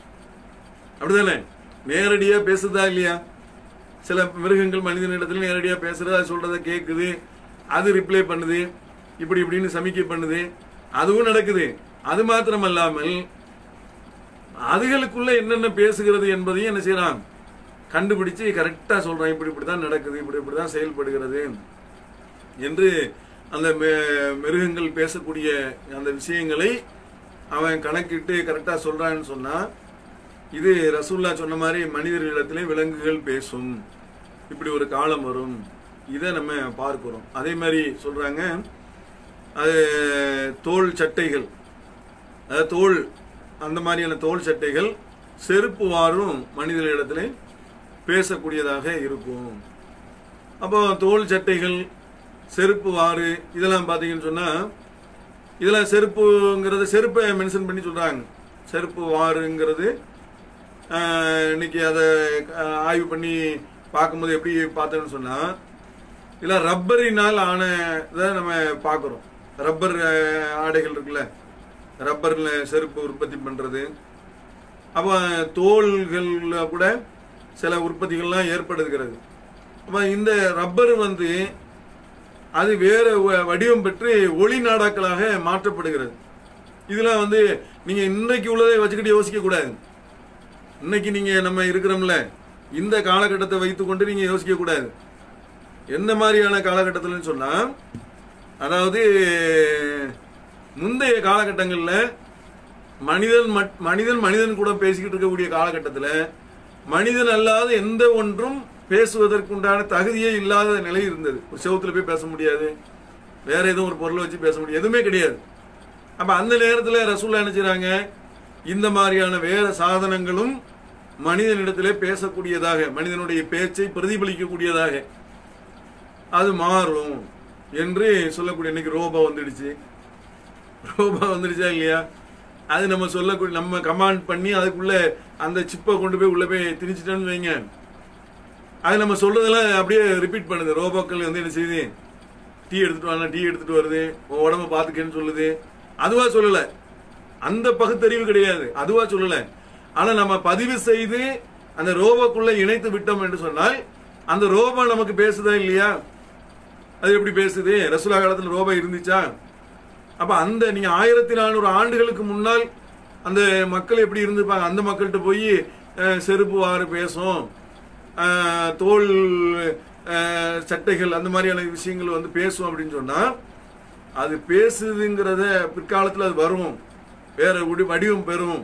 அப்படிதானே நேரடியா பேசுதா இல்லையா சில மிருகங்கள் மனிதனிடத்துல நேரடியா பேசுறது அது சொல்றத கேக்குது அது ரிப்ளை பண்ணுது இப்படி இப்படின்னு சமிக்கை பண்ணுது அதுவும் நடக்குது அது மாத்திரமல்லாமல் அதுகளுக்குள்ள என்னென்ன பேசுகிறது என்பதையும் என்ன செய்யறான் கண்டுபிடிச்சு கரெக்டா சொல்றான் இப்படி இப்படி தான் நடக்குது இப்படி இப்படி தான் செயல்படுகிறது என்று அந்த மெ- மிருகங்கள் பேசக்கூடிய அந்த விஷயங்களை அவன் கணக்கிட்டு கரெக்டா சொல்றான்னு சொன்னா இது ரசூல்லா சொன்ன மாதிரி மனிதர்களிடத்திலே விலங்குகள் பேசும் இப்படி ஒரு காலம் வரும் இதை நம்ம பார்க்கிறோம் அதே மாதிரி சொல்றாங்க அது தோல் சட்டைகள் அதாவது தோல் அந்த மாதிரியான தோல் சட்டைகள் செருப்பு வாரும் மனிதர்களிடத்திலே பேசக்கூடியதாக இருக்கும் அப்போ தோல் சட்டைகள் செருப்பு வாறு இதெல்லாம் பார்த்தீங்கன்னு சொன்னா இதெல்லாம் செருப்புங்கிறது செருப்பை மென்ஷன் பண்ணி சொல்றாங்க செருப்பு வாருங்கிறது ஆஹ், இன்னைக்கு அதை ஆஹ், ஆய்வு பண்ணி பார்க்கும்போது எப்படி பார்த்தேன்னு சொன்னா இதெல்லாம் ரப்பரினால் ஆன இதை நம்ம பார்க்குறோம் ரப்பர் ஆஹ், ஆடைகள் இருக்குல்ல ரப்பர்ல செருப்பு உற்பத்தி பண்றது அப்போ தோள்கள்ல கூட சில உற்பத்திகள்லாம் ஏற்படுகிறது அப்போ இந்த ரப்பர் வந்து அது வேற வ- வடிவம் பெற்று ஒளி நாடாக்களாக மாற்றப்படுகிறது இதெல்லாம் வந்து நீங்க இன்னைக்கு உள்ளதை வச்சுக்கிட்டு யோசிக்க கூடாது இன்னைக்கு நீங்க நம்ம இருக்கிறோம்ல இந்த காலகட்டத்தை வைத்துக்கொண்டு நீங்க யோசிக்க கூடாது எந்த மாதிரியான காலகட்டத்தில்னு சொன்னா அதாவது முந்தைய காலகட்டங்களில் மனிதன் மட்- மனிதன் மனிதன் கூட பேசிக்கிட்டு இருக்கக்கூடிய காலகட்டத்தில் மனிதன் அல்லாத எந்த ஒன்றும் பேசுவதற்குண்டான தகுதியே இல்லாத நிலை இருந்தது ஒரு செவுத்துல போய் பேச முடியாது வேற எதுவும் ஒரு பொருளை வச்சு பேச முடியாது எதுவுமே கிடையாது அப்ப அந்த நேரத்தில் ரசூல்லா என்ன செய்றாங்க இந்த மாதிரியான வேற சாதனங்களும் மனிதனிடத்திலே பேசக்கூடியதாக மனிதனுடைய பேச்சை பிரதிபலிக்கக்கூடியதாக அது மாறும் என்று சொல்லக்கூடிய இன்னைக்கு ரோபோ வந்துடுச்சு ரோபோ வந்துடுச்சா இல்லையா அது நம்ம சொல்லக்கூடிய நம்ம கமாண்ட் பண்ணி அதுக்குள்ள அந்த சிப்பை கொண்டு போய் உள்ள போய் திணிச்சிட்டோன்னு வைங்க அது நம்ம சொல்றதெல்லாம் அப்படியே ரிப்பீட் பண்ணுது ரோபோக்கள் வந்து என்ன செய்யுது டீ எடுத்துட்டு வாங்க டீ எடுத்துட்டு வருது உன் உடம்ப பாத்துக்கன்னு சொல்லுது அதுவா சொல்லல அந்த பகுத்தறிவு கிடையாது அதுவா சொல்லல ஆனா நம்ம பதிவு செய்து அந்த ரோபோக்குள்ள இணைத்து விட்டோம் என்று சொன்னால் அந்த ரோபோ நமக்கு பேசுதா இல்லையா அது எப்படி பேசுது ரசூலா காலத்துல ரோபோ இருந்துச்சா அப்ப அந்த நீங்க ஆயிரத்தி நானூறு ஆண்டுகளுக்கு முன்னால் அந்த மக்கள் எப்படி இருந்திருப்பாங்க அந்த மக்கள்கிட்ட போய் அஹ், செருப்பு வாறு பேசும் அஹ், தோல் அஹ், சட்டைகள் அந்த மாதிரியான விஷயங்கள் வந்து பேசும் அப்படின்னு சொன்னா அது பேசுதுங்கிறத பிற்காலத்துல அது வரும் வேற உடி- வடிவம் பெறும்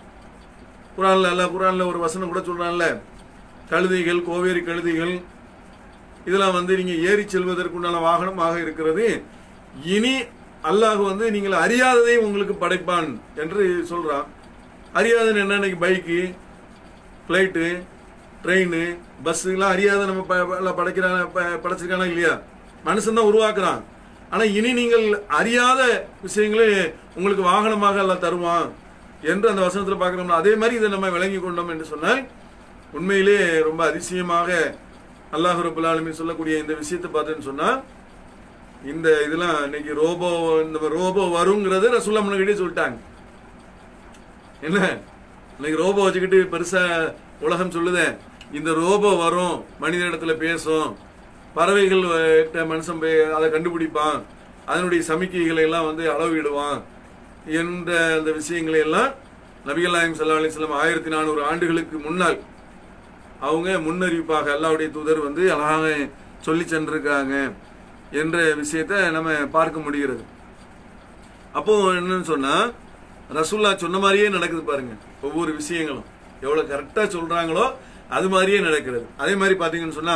குரான்ல அல்ல குரான்ல ஒரு வசனம் கூட சொல்றான்ல கழுதைகள் கோவேரி கழுதைகள் இதெல்லாம் வந்து நீங்க ஏறி செல்வதற்குண்டான வாகனமாக இருக்கிறது இனி அல்லாஹ் வந்து நீங்கள் அறியாததை உங்களுக்கு படைப்பான் என்று சொல்றான் அறியாதது என்ன இன்னைக்கு பைக்கு ஃப்ளைட்டு ட்ரெயின் பஸ் எல்லாம் அறியாத நம்ம ப- எல்லாம் படைக்கிறான ப- படைச்சிருக்கானா இல்லையா மனுஷன் தான் உருவாக்குறான் ஆனா இனி நீங்கள் அறியாத விஷயங்களே உங்களுக்கு வாகனமாக எல்லாம் தருவான் என்று அந்த வசனத்துல பார்க்கிறோம்னா அதே மாதிரி இதை நம்ம விளங்கி கொண்டோம் என்று சொன்னால் உண்மையிலே ரொம்ப அதிசயமாக அல்லாஹ் ரபுல் ஆலமீன் சொல்லக்கூடிய இந்த விஷயத்தை பார்த்தேன்னு சொன்னா இந்த இதெல்லாம் இன்னைக்கு ரோபோ இந்த ரோபோ வருங்கிறது ரசூல்லா முன்னாடியே சொல்லிட்டாங்க என்ன இன்னைக்கு ரோபோ வச்சுக்கிட்டு பெருசா உலகம் சொல்லுதே இந்த ரோபோ வரும் மனித இடத்துல பேசும் பறவைகள் கிட்ட மனுஷன் போய் அதை கண்டுபிடிப்பான் அதனுடைய சமிக்கைகளை எல்லாம் வந்து அளவிடுவான் என்ற அந்த விஷயங்களை எல்லாம் நபிகள் நாயம் சல்லா அலிஸ்லாம் ஆயிரத்தி நானூறு ஆண்டுகளுக்கு முன்னால் அவங்க முன்னறிவிப்பாக அல்லாவுடைய தூதர் வந்து அழகாக சொல்லி சென்றிருக்காங்க என்ற விஷயத்தை நம்ம பார்க்க முடிகிறது அப்போ என்னன்னு சொன்னா ரசூல்லா சொன்ன மாதிரியே நடக்குது பாருங்க ஒவ்வொரு விஷயங்களும் எவ்வளவு கரெக்டா சொல்றாங்களோ அது மாதிரியே நடக்கிறது அதே மாதிரி பாத்தீங்கன்னு சொன்னா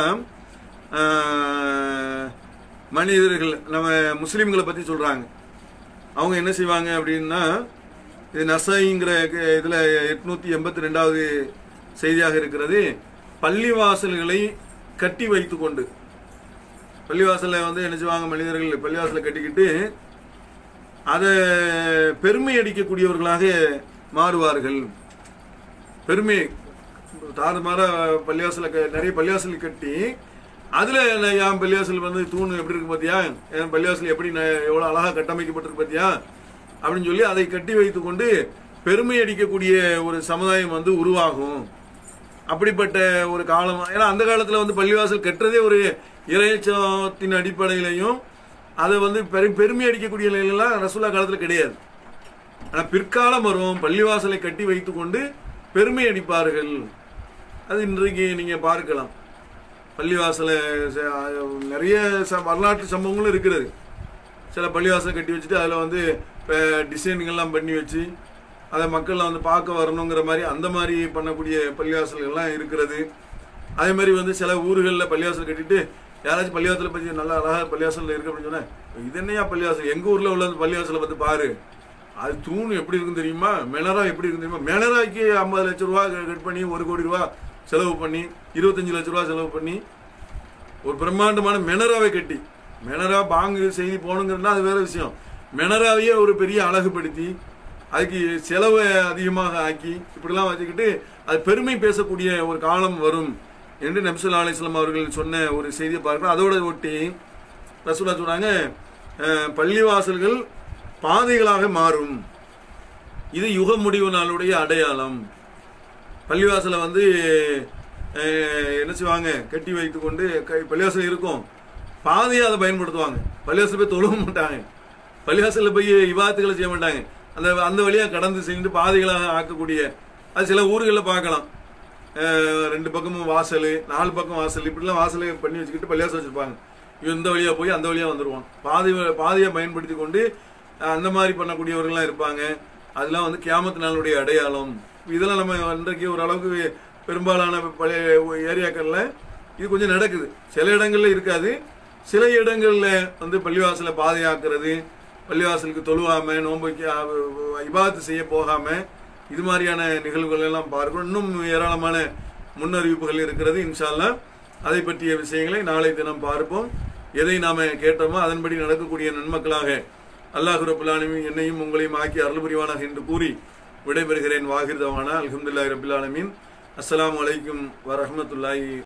ஆஹ், மனிதர்கள் நம்ம முஸ்லிம்களை பத்தி சொல்றாங்க அவங்க என்ன செய்வாங்க அப்படின்னா இது நசைங்கிற க- இதுல எட்நூத்தி எண்பத்தி ரெண்டாவது செய்தியாக இருக்கிறது பள்ளிவாசல்களை கட்டி வைத்து கொண்டு பள்ளிவாசல்ல வந்து என்ன செய்வாங்க மனிதர்கள் பள்ளிவாசலை கட்டிக்கிட்டு அதை பெருமை அடிக்கக்கூடியவர்களாக மாறுவார்கள் பெருமை தாறுமாற பள்ளிவாசல க- நிறைய பள்ளிவாசல் கட்டி அதுல நான் என் பள்ளிவாசல் வந்து தூண் எப்படி இருக்கு பாத்தியா என் பள்ளிவாசல் எப்படி ந- எவ்வளவு அழகா கட்டமைக்கப்பட்டிருக்கு பாத்தியா அப்படின்னு சொல்லி அதை கட்டி வைத்துக் கொண்டு பெருமை அடிக்கக்கூடிய ஒரு சமுதாயம் வந்து உருவாகும் அப்படிப்பட்ட ஒரு காலம் ஏன்னா அந்த காலத்துல வந்து பள்ளிவாசல் கட்டுறதே ஒரு இறையச்சத்தின் அடிப்படையிலையும் அதை வந்து பெரு பெருமை அடிக்கக்கூடிய நிலையெல்லாம் ரசூல்லா காலத்தில் கிடையாது ஆனால் பிற்காலம் வரும் பள்ளிவாசலை கட்டி வைத்துக்கொண்டு பெருமை அடிப்பார்கள் அது இன்றைக்கு நீங்கள் பார்க்கலாம் பள்ளிவாசலை ச- நிறைய ச வரலாற்று சம்பவங்களும் இருக்கிறது சில பள்ளிவாசலை கட்டி வச்சுட்டு அதில் வந்து இப்போ டிசைனுங்கெல்லாம் பண்ணி வச்சு அதை மக்கள்லாம் வந்து பார்க்க வரணுங்கிற மாதிரி அந்த மாதிரி பண்ணக்கூடிய பள்ளிவாசல்கள்லாம் இருக்கிறது அதே மாதிரி வந்து சில ஊர்களில் பள்ளிவாசல் கட்டிட்டு யாராச்சும் பள்ளிவாசலை பற்றி நல்லா அழகாக பள்ளிவாசலில் இருக்கு அப்படின்னு சொன்னேன் இது என்னையா பள்ளிவாசல் எங்கள் ஊரில் உள்ள அந்த பள்ளிவாசலை பார்த்து பாரு அது தூண் எப்படி இருக்கும் தெரியுமா மெனரா எப்படி இருக்கும் தெரியுமா மெனராக்கு ஐம்பது லட்ச ரூபா கட் பண்ணி ஒரு கோடி ரூபா செலவு பண்ணி இருபத்தஞ்சு லட்ச ரூபா செலவு பண்ணி ஒரு பிரம்மாண்டமான மெனராவை கட்டி மெனரா பாங்கு செய்தி போகணுங்கிறதுனா அது வேற விஷயம் மெனராவையே ஒரு பெரிய அழகுபடுத்தி அதுக்கு செலவை அதிகமாக ஆக்கி இப்படிலாம் வச்சுக்கிட்டு அது பெருமை பேசக்கூடிய ஒரு காலம் வரும் என்று நபிசுல்லா அலிஸ்லாம் அவர்கள் சொன்ன ஒரு செய்தியை பார்க்கிறோம் அதோட ஒட்டி ரசூலா சொன்னாங்க அஹ், பள்ளிவாசல்கள் பாதைகளாக மாறும் இது யுக முடிவு நாளுடைய அடையாளம் பள்ளிவாசலை வந்து அஹ், என்ன செய்வாங்க கட்டி வைத்து கொண்டு க- பள்ளிவாசல் இருக்கும் பாதையை அதை பயன்படுத்துவாங்க பள்ளிவாசல் போய் தொழுக மாட்டாங்க பள்ளிவாசலில் போய் விவாதத்துகளை செய்ய மாட்டாங்க அந்த அந்த வழியாக கடந்து சென்று பாதைகளாக ஆக்கக்கூடிய அது சில ஊர்களில் பார்க்கலாம் அஹ், ரெண்டு பக்கமும் வாசல் நாலு பக்கம் வாசல் இப்படிலாம் வாசலை பண்ணி வச்சுக்கிட்டு பள்ளிவாசல் வச்சிருப்பாங்க இவன் இந்த வழியாக போய் அந்த வழியாக வந்துடுவான் பாதை பாதையை பயன்படுத்தி கொண்டு அஹ், அந்த மாதிரி பண்ணக்கூடியவர்கள்லாம் இருப்பாங்க அதெல்லாம் வந்து கியாமத்து நாளுடைய அடையாளம் இதெல்லாம் நம்ம இன்றைக்கு ஓரளவுக்கு பெரும்பாலான பழைய ஏரியாக்கள்ல இது கொஞ்சம் நடக்குது சில இடங்கள்ல இருக்காது சில இடங்கள்ல வந்து பள்ளிவாசலை பாதையாக்குறது பள்ளிவாசலுக்கு தொழுவாம நோன்பு இபாத்து செய்ய போகாம இது மாதிரியான நிகழ்வுகள் எல்லாம் பார்க்கிறோம் இன்னும் ஏராளமான முன்னறிவிப்புகள் இருக்கிறது இன்ஷா அல்லாஹ் அதை பற்றிய விஷயங்களை நாளை தினம் பார்ப்போம் எதை நாம கேட்டோமோ அதன்படி நடக்கக்கூடிய நன்மக்களாக அல்லாஹ் ரபுல் ஆலமீன் என்னையும் உங்களையும் ஆக்கி அருள் புரிவானாக என்று கூறி விடைபெறுகிறேன் வாகிர்தவானா அல்ஹம்துலில்லாஹி ரபில் ஆலமீன் அஸ்ஸலாமு அலைக்கும் வரஹ்மத்துல்லாஹி